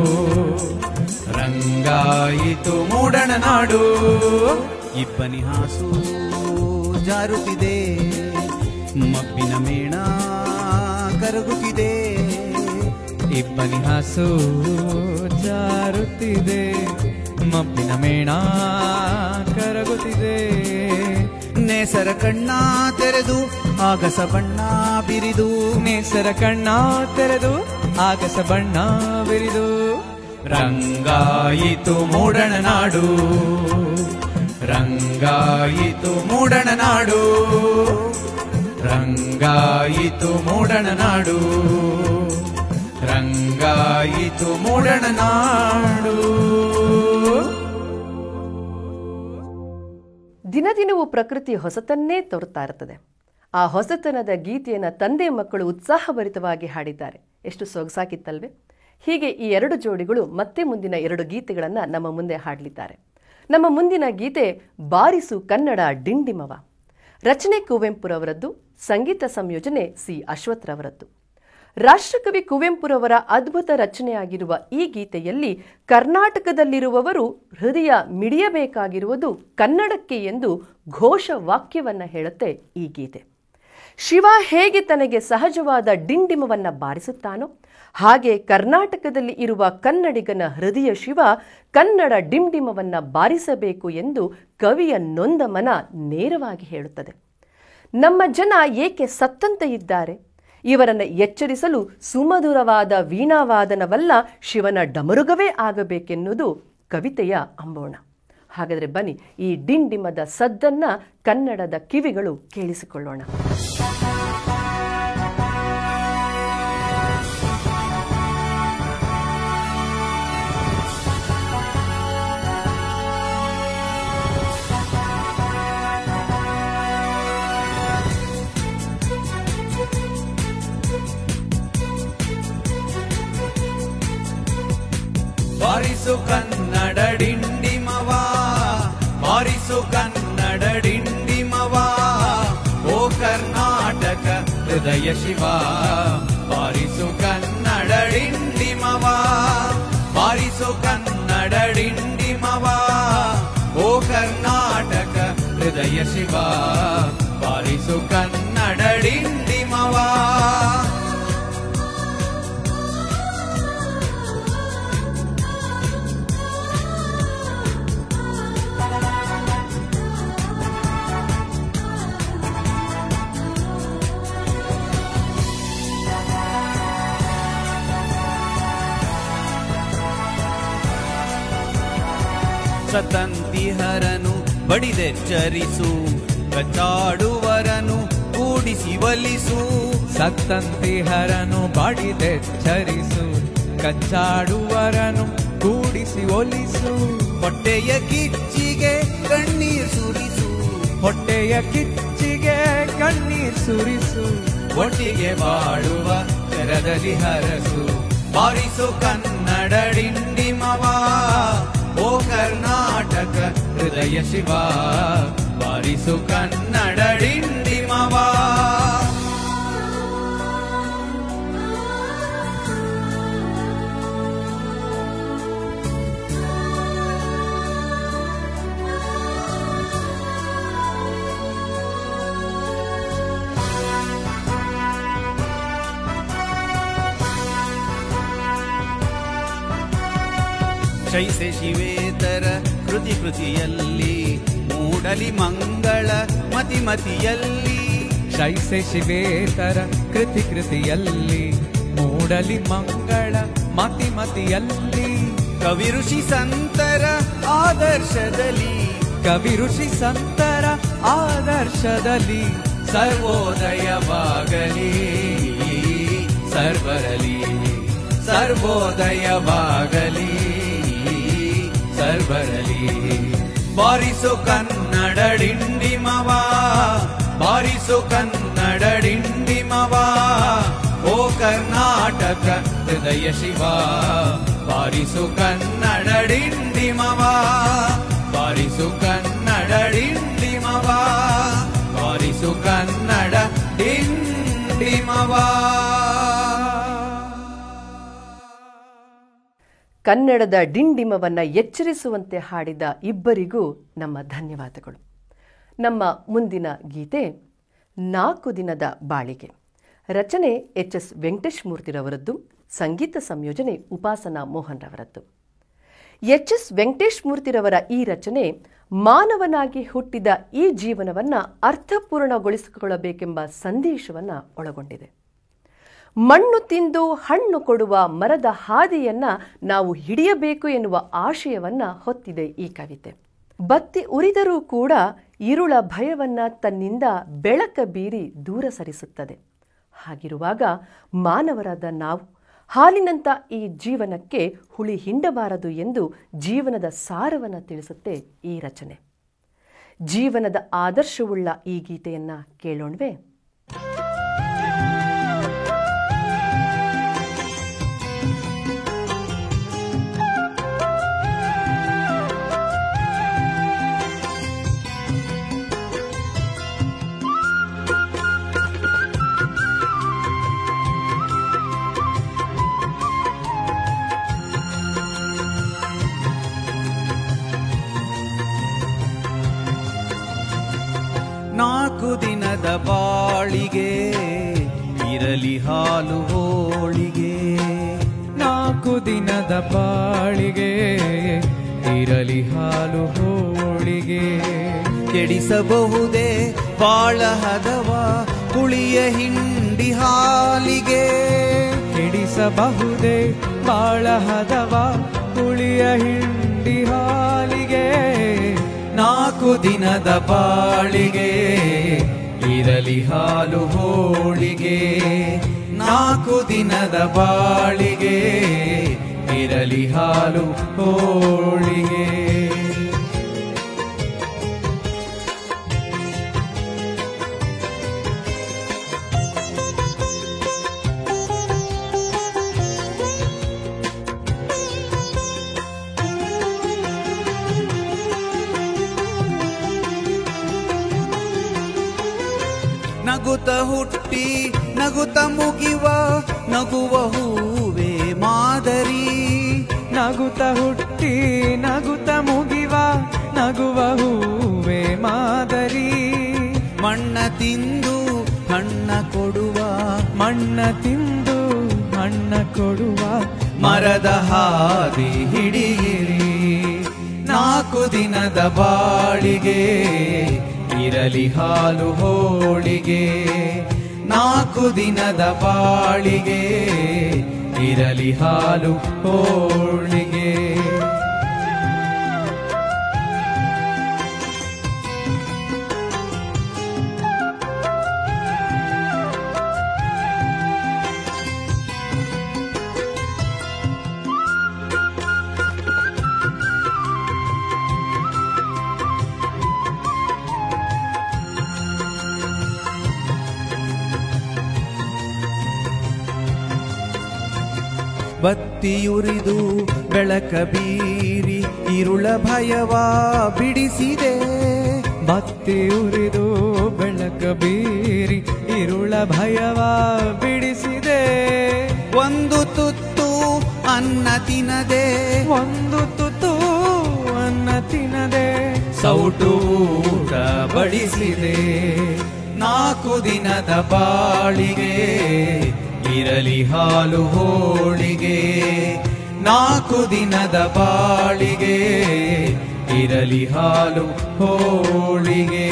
Speaker 3: ರಂಗಾಯಿತು ಮೂಡಣ ನಾಡು ಇಬ್ಬನಿ ಹಾಸು ಜಾರುತ್ತಿದೆ ಮಬ್ಬಿನ ಮೇಣ ಕರಗುತ್ತಿದೆ
Speaker 2: ಇಬ್ಬನಿ ಹಾಸು ಜಾರುತ್ತಿದೆ ಮಬ್ಬಿನ ಮೇಣ ಕರಗುತ್ತಿದೆ
Speaker 3: ನೇಸರ ಕಣ್ಣ ತೆರೆದು ಆಗಸ ಬಣ್ಣ ಬಿರಿದು
Speaker 2: ನೇಸರ ಕಣ್ಣ ತೆರೆದು ಆಗಸ ಬಣ್ಣ ಬಿರಿದು
Speaker 3: ರಂಗಾಯಿತು ಮೂಡಣ ನಾಡು ರಂಗಾಯಿತು ಮೂಡಣ ನಾಡು ರಂಗಾಯಿತು ಮೂಡಣ ನಾಡು ರಂಗಾಯಿತು ಮೂಡಣ ನಾಡು
Speaker 1: ದಿನದಿನವೂ ಪ್ರಕೃತಿ ಹೊಸತನ್ನೇ ತೋರುತ್ತಾ ಇರುತ್ತದೆ ಆ ಹೊಸತನದ ಗೀತೆಯನ್ನು ತಂದೆ ಮಕ್ಕಳು ಉತ್ಸಾಹಭರಿತವಾಗಿ ಹಾಡಿದ್ದಾರೆ ಎಷ್ಟು ಸೊಗಸಾಗಿತ್ತಲ್ವೇ ಹೀಗೆ ಈ ಎರಡು ಜೋಡಿಗಳು ಮತ್ತೆ ಮುಂದಿನ ಎರಡು ಗೀತೆಗಳನ್ನು ನಮ್ಮ ಮುಂದೆ ಹಾಡಲಿದ್ದಾರೆ ನಮ್ಮ ಮುಂದಿನ ಗೀತೆ ಬಾರಿಸು ಕನ್ನಡ ಡಿಂಡಿಮವ ರಚನೆ ಕುವೆಂಪುರವರದ್ದು ಸಂಗೀತ ಸಂಯೋಜನೆ ಸಿ ಅಶ್ವಥ್ರವರದ್ದು ರಾಷ್ಟ್ರಕವಿ ಕುವೆಂಪುರವರ ಅದ್ಭುತ ರಚನೆಯಾಗಿರುವ ಈ ಗೀತೆಯಲ್ಲಿ ಕರ್ನಾಟಕದಲ್ಲಿರುವವರು ಹೃದಯ ಮಿಡಿಯಬೇಕಾಗಿರುವುದು ಕನ್ನಡಕ್ಕೆ ಎಂದು ಘೋಷ ವಾಕ್ಯವನ್ನ ಹೇಳುತ್ತೆ ಈ ಗೀತೆ ಶಿವ ಹೇಗೆ ತನಗೆ ಸಹಜವಾದ ಡಿಂಡಿಮವನ್ನ ಬಾರಿಸುತ್ತಾನೋ ಹಾಗೆ ಕರ್ನಾಟಕದಲ್ಲಿ ಇರುವ ಕನ್ನಡಿಗನ ಹೃದಯ ಶಿವ ಕನ್ನಡ ಡಿಂಡಿಮವನ್ನ ಬಾರಿಸಬೇಕು ಎಂದು ಕವಿಯ ನೊಂದ ಮನ ನೇರವಾಗಿ ಹೇಳುತ್ತದೆ ನಮ್ಮ ಜನ ಏಕೆ ಸತ್ತಂತೆ ಇದ್ದಾರೆ ಇವರನ್ನು ಎಚ್ಚರಿಸಲು ಸುಮಧುರವಾದ ವೀಣಾವಾದನವಲ್ಲ ಶಿವನ ಡಮರುಗವೇ ಆಗಬೇಕೆನ್ನುವುದು ಕವಿತೆಯ ಅಂಬೋಣ ಹಾಗಾದರೆ ಬನ್ನಿ ಈ ಡಿಂಡಿಮದ ಸದ್ದನ್ನ ಕನ್ನಡದ ಕಿವಿಗಳು ಕೇಳಿಸಿಕೊಳ್ಳೋಣ
Speaker 3: ಬಾರಿಸು ಕನ್ನಡ ಡಿಂಡಿಮವ ಬಾರಿಸು ಕನ್ನಡ ಡಿಂಡಿಮವ ಓ ಕರ್ನಾಟಕ ಹೃದಯ ಶಿವ ಬಾರಿಸು ಕನ್ನಡ ಡಿಂಡಿಮವ ಬಾರಿಸು ಕನ್ನಡ ಡಿಂಡಿಮವ ಓ ಕರ್ನಾಟಕ ಹೃದಯ ಶಿವ ಬಾರಿಸು ಕನ್ನಡ ಡಿಂಡಿಮವ ಸತಂತಿಹರನು ಬಡಿದೆಚ್ಚರಿಸು ಕಚ್ಚಾಡುವರನು ಕೂಡಿಸಿ ಒಲಿಸು
Speaker 2: ಸತ್ತಂತಿಹರನು ಬಾಡಿದೆಚ್ಚರಿಸು ಕಚ್ಚಾಡುವರನು ಕೂಡಿಸಿ ಒಲಿಸು
Speaker 3: ಹೊಟ್ಟೆಯ ಕಿಚ್ಚಿಗೆ ಕಣ್ಣೀರ್ ಸುರಿಸು
Speaker 2: ಹೊಟ್ಟೆಯ ಕಿಚ್ಚಿಗೆ ಕಣ್ಣೀರ್ ಸುರಿಸು
Speaker 3: ಒಟ್ಟಿಗೆ ಬಾಳುವ ತೆರದಲ್ಲಿ ಹರಸು ಬಾರಿಸು ಕನ್ನಡ ಡಿಂಡಿಮವ ಓ ಕರ್ನಾಟಕ ಹೃದಯ ಶಿವ ಬಾರಿಸು ಕನ್ನಡ ಡಿಂಡಿಮವ ಶೈಸೆ ಶಿವೇತರ ಕೃತಿ ಕೃತಿಯಲ್ಲಿ ಮೂಡಲಿ ಮಂಗಳ ಮತಿ ಮತಿಯಲ್ಲಿ
Speaker 2: ಶೈಸೆ ಶಿವೇತರ ಕೃತಿ ಕೃತಿಯಲ್ಲಿ ಮೂಡಲಿ ಮಂಗಳ ಮತಿ ಮತಿಯಲ್ಲಿ
Speaker 3: ಕವಿ ಋಷಿ ಸಂತರ ಆದರ್ಶದಲ್ಲಿ
Speaker 2: ಕವಿ ಋಷಿ ಸಂತರ ಆದರ್ಶದಲ್ಲಿ
Speaker 3: ಸರ್ವೋದಯವಾಗಲಿ ಸರ್ವರಲಿ ಸರ್ವೋದಯವಾಗಲಿ ಸರ್ವರಲಿ ಬಾರಿಸು ಕನ್ನಡ ಡಿಂಡಿಮವ ಬಾರಿಸು ಕನ್ನಡ ಡಿಂಡಿಮವ ಓ ಕರ್ನಾಟಕ ಹೃದಯ ಶಿವ ಬಾರಿಸು ಕನ್ನಡ ಡಿಂಡಿಮವ ಬಾರಿಸು ಕನ್ನಡ ಡಿಂಡಿಮವ ಬಾರಿಸು ಕನ್ನಡ ಡಿಂಡಿಮವ
Speaker 1: ಕನ್ನಡದ ಡಿಂಡಿಮವನ್ನ ಎಚ್ಚರಿಸುವಂತೆ ಹಾಡಿದ ಇಬ್ಬರಿಗೂ ನಮ್ಮ ಧನ್ಯವಾದಗಳು ನಮ್ಮ ಮುಂದಿನ ಗೀತೆ ನಾಲ್ಕು ದಿನದ ಬಾಳಿಗೆ ರಚನೆ ಎಚ್ ಎಸ್ ವೆಂಕಟೇಶ್ ಮೂರ್ತಿರವರದ್ದು ಸಂಗೀತ ಸಂಯೋಜನೆ ಉಪಾಸನಾ ಮೋಹನ್ ರವರದ್ದು ಎಚ್ ಎಸ್ ವೆಂಕಟೇಶ್ ಮೂರ್ತಿರವರ ಈ ರಚನೆ ಮಾನವನಾಗಿ ಹುಟ್ಟಿದ ಈ ಜೀವನವನ್ನ ಅರ್ಥಪೂರ್ಣಗೊಳಿಸಿಕೊಳ್ಳಬೇಕೆಂಬ ಸಂದೇಶವನ್ನ ಒಳಗೊಂಡಿದೆ ಮಣ್ಣು ತಿಂದು ಹಣ್ಣು ಕೊಡುವ ಮರದ ಹಾದಿಯನ್ನ ನಾವು ಹಿಡಿಯಬೇಕು ಎನ್ನುವ ಆಶಯವನ್ನ ಹೊತ್ತಿದೆ ಈ ಕವಿತೆ ಬತ್ತಿ ಉರಿದರೂ ಕೂಡ ಇರುಳ ಭಯವನ್ನ ತನ್ನಿಂದ ಬೆಳಕ ಬೀರಿ ದೂರ ಸರಿಸುತ್ತದೆ ಹಾಗಿರುವಾಗ ಮಾನವರಾದ ನಾವು ಹಾಲಿನಂತ ಈ ಜೀವನಕ್ಕೆ ಹುಳಿ ಹಿಂಡಬಾರದು ಎಂದು ಜೀವನದ ಸಾರವನ್ನು ತಿಳಿಸುತ್ತೆ ಈ ರಚನೆ ಜೀವನದ ಆದರ್ಶವುಳ್ಳ ಈ ಗೀತೆಯನ್ನ ಕೇಳೋಣವೇ
Speaker 3: ನಾಲ್ಕು ದಿನದ ಬಾಳ ಬಾಳಿಗೆ ಇರಲಿ ಹಾಲು ಹೋಳಿಗೆ
Speaker 2: ನಾಲ್ಕು ದಿನದ ಬಾಳಿಗೆ ಇರಲಿ ಹಾಲು ಹೋಳಿಗೆ
Speaker 3: ಕೆಡಿಸಬಹುದೇ ಬಾಳ ಹದವ ಹುಳಿಯ ಹಿಂಡಿ ಹಾಲಿಗೆ
Speaker 2: ಕೆಡಿಸಬಹುದೇ ಬಾಳ ಹದವ ಹುಳಿಯ ಹಿಂಡಿ ಹಾಲಿಗೆ
Speaker 3: ನಾಲ್ಕು ದಿನದ ಬಾಳಿಗೆ ಇರಲಿ ಹಾಲು ಹೋಳಿಗೆ ನಾಲ್ಕು ದಿನದ ಬಾಳಿಗೆ ಇರಲಿ ಹಾಲು ಹೋಳಿಗೆ ನಗುತ ಹುಟ್ಟಿ ನಗುತ ಮುಗಿವ ನಗುವ ಹೂವೇ ಮಾದರಿ
Speaker 2: ನಗುತ್ತ ಹುಟ್ಟಿ ನಗುತ್ತ ಮುಗಿವ ನಗುವ ಹೂವೆ ಮಾದರಿ
Speaker 3: ಮಣ್ಣ ತಿಂದು ಹಣ್ಣ ಕೊಡುವ
Speaker 2: ಮಣ್ಣ ತಿಂದು ಹಣ್ಣ ಕೊಡುವ
Speaker 3: ಮರದ ಹಾದಿ ಹಿಡಿಯಿರಿ ನಾಲ್ಕು ದಿನದ ಬಾಳಿಗೆ ಇರಲಿ ಹಾಲು ಹೋಳಿಗೆ ನಾಲ್ಕು ದಿನದ ಬಾಳಿಗೆ ಇರಲಿ ಹಾಲು ಹೋಳಿಗೆ ಬತ್ತಿಯುರಿದು ಬೆಳಕ ಬೀರಿ ಇರುಳ ಭಯವ ಬಿಡಿಸಿದೆ
Speaker 2: ಬತ್ತಿ ಉರಿದು ಬೆಳಕ ಬೀರಿ ಇರುಳ ಭಯವ ಬಿಡಿಸಿದೆ
Speaker 3: ಒಂದು ತುತ್ತು ಅನ್ನ ತಿನ್ನದೆ
Speaker 2: ಒಂದು ತುತ್ತು ಅನ್ನ ತಿನ್ನದೆ
Speaker 3: ಸೌಟು ಊಟ ಬಡಿಸಿದೆ ನಾಲ್ಕು ದಿನದ ಬಾಳಿಗೆ ಇರಲಿ ಹಾಲು ಹೋಳಿಗೆ ನಾಲ್ಕು ದಿನದ ಬಾಳಿಗೆ ಇರಲಿ ಹಾಲು ಹೋಳಿಗೆ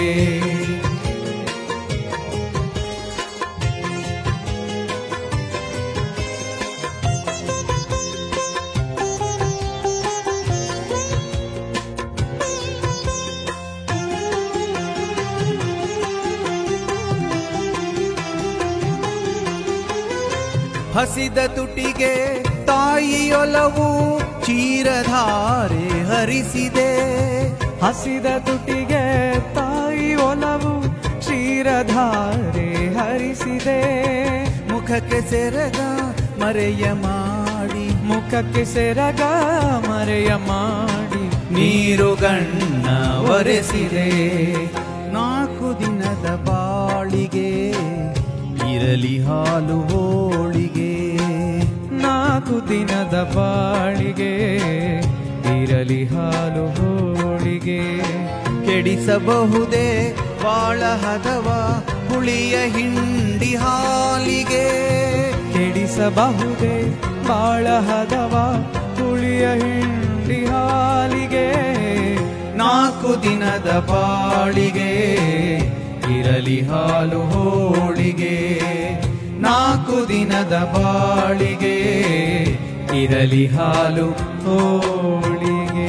Speaker 3: ಹಸಿದ ತುಟಿಗೆ ತಾಯಿಯೊಲವು ಚೀರಧಾರೆ ಹರಿಸಿದೆ
Speaker 2: ಹಸಿದ ತುಟಿಗೆ ತಾಯಿ ಒಲವು ಕ್ಷೀರಧಾರೆ ಹರಿಸಿದೆ
Speaker 3: ಮುಖಕ್ಕೆ ಸೆರಗ ಮರೆಯ ಮಾಡಿ
Speaker 2: ಮುಖಕ್ಕೆ ಸೆರಗ ಮರೆಯ ಮಾಡಿ
Speaker 3: ನೀರು ಗಣ್ಣ ಒರೆಸಿದೆ ನಾಲ್ಕು ದಿನದ ಬಾಳಿಗೆ ಇರಲಿ ಹಾಲು ಹೋಳಿಗೆ
Speaker 2: ನಾಲ್ಕು ದಿನದ ಬಾಳಿಗೆ ಇರಲಿ ಹಾಲು ಹೋಳಿಗೆ
Speaker 3: ಕೆಡಿಸಬಹುದೇ ಬಾಳ ಹದವ ಹುಳಿಯ ಹಿಂಡಿ ಹಾಲಿಗೆ
Speaker 2: ಕೆಡಿಸಬಹುದೇ ಬಾಳ ಹದವ ಹುಳಿಯ ಹಿಂಡಿ ಹಾಲಿಗೆ
Speaker 3: ನಾಲ್ಕು ದಿನದ ಬಾಳಿಗೆ ಇರಲಿ ಹಾಲು ಹೋಳಿಗೆ ನಾಲ್ಕು ದಿನದ ಬಾಳಿಗೆ ಇರಲಿ ಹಾಲು ಹೋಳಿಗೆ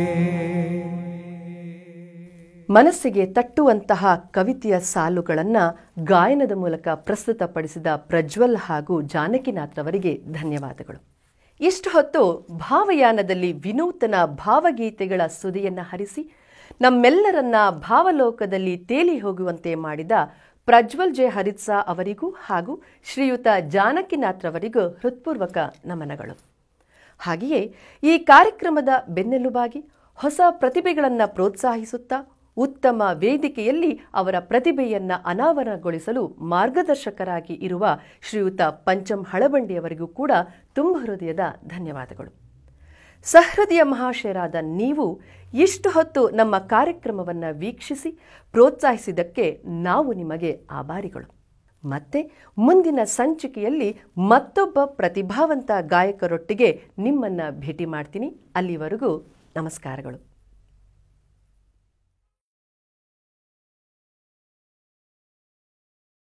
Speaker 1: ಮನಸ್ಸಿಗೆ ತಟ್ಟುವಂತಹ ಕವಿತೆಯ ಸಾಲುಗಳನ್ನು ಗಾಯನದ ಮೂಲಕ ಪ್ರಸ್ತುತಪಡಿಸಿದ ಪ್ರಜ್ವಲ್ ಹಾಗೂ ಜಾನಕಿನಾಥ್ರವರಿಗೆ ಧನ್ಯವಾದಗಳು ಇಷ್ಟು ಹೊತ್ತು ಭಾವಯಾನದಲ್ಲಿ ವಿನೂತನ ಭಾವಗೀತೆಗಳ ಸುದಿಯನ್ನು ಹರಿಸಿ ನಮ್ಮೆಲ್ಲರನ್ನ ಭಾವಲೋಕದಲ್ಲಿ ತೇಲಿ ಹೋಗುವಂತೆ ಮಾಡಿದ ಪ್ರಜ್ವಲ್ ಜೆ ಹರಿತ್ಸಾ ಅವರಿಗೂ ಹಾಗೂ ಶ್ರೀಯುತ ಜಾನಕಿನಾಥ್ರವರಿಗೂ ಹೃತ್ಪೂರ್ವಕ ನಮನಗಳು ಹಾಗೆಯೇ ಈ ಕಾರ್ಯಕ್ರಮದ ಬೆನ್ನೆಲುಬಾಗಿ ಹೊಸ ಪ್ರತಿಭೆಗಳನ್ನು ಪ್ರೋತ್ಸಾಹಿಸುತ್ತಾ ಉತ್ತಮ ವೇದಿಕೆಯಲ್ಲಿ ಅವರ ಪ್ರತಿಭೆಯನ್ನ ಅನಾವರಣಗೊಳಿಸಲು ಮಾರ್ಗದರ್ಶಕರಾಗಿ ಇರುವ ಶ್ರೀಯುತ ಪಂಚಂ ಹಳಬಂಡಿಯವರಿಗೂ ಕೂಡ ತುಂಬ ಹೃದಯದ ಧನ್ಯವಾದಗಳು ಸಹೃದಯ ಮಹಾಶಯರಾದ ನೀವು ಇಷ್ಟು ಹೊತ್ತು ನಮ್ಮ ಕಾರ್ಯಕ್ರಮವನ್ನು ವೀಕ್ಷಿಸಿ ಪ್ರೋತ್ಸಾಹಿಸಿದ್ದಕ್ಕೆ ನಾವು ನಿಮಗೆ ಆಭಾರಿಗಳು ಮತ್ತೆ ಮುಂದಿನ ಸಂಚಿಕೆಯಲ್ಲಿ ಮತ್ತೊಬ್ಬ ಪ್ರತಿಭಾವಂತ ಗಾಯಕರೊಟ್ಟಿಗೆ ನಿಮ್ಮನ್ನು ಭೇಟಿ ಮಾಡ್ತೀನಿ ಅಲ್ಲಿವರೆಗೂ ನಮಸ್ಕಾರಗಳು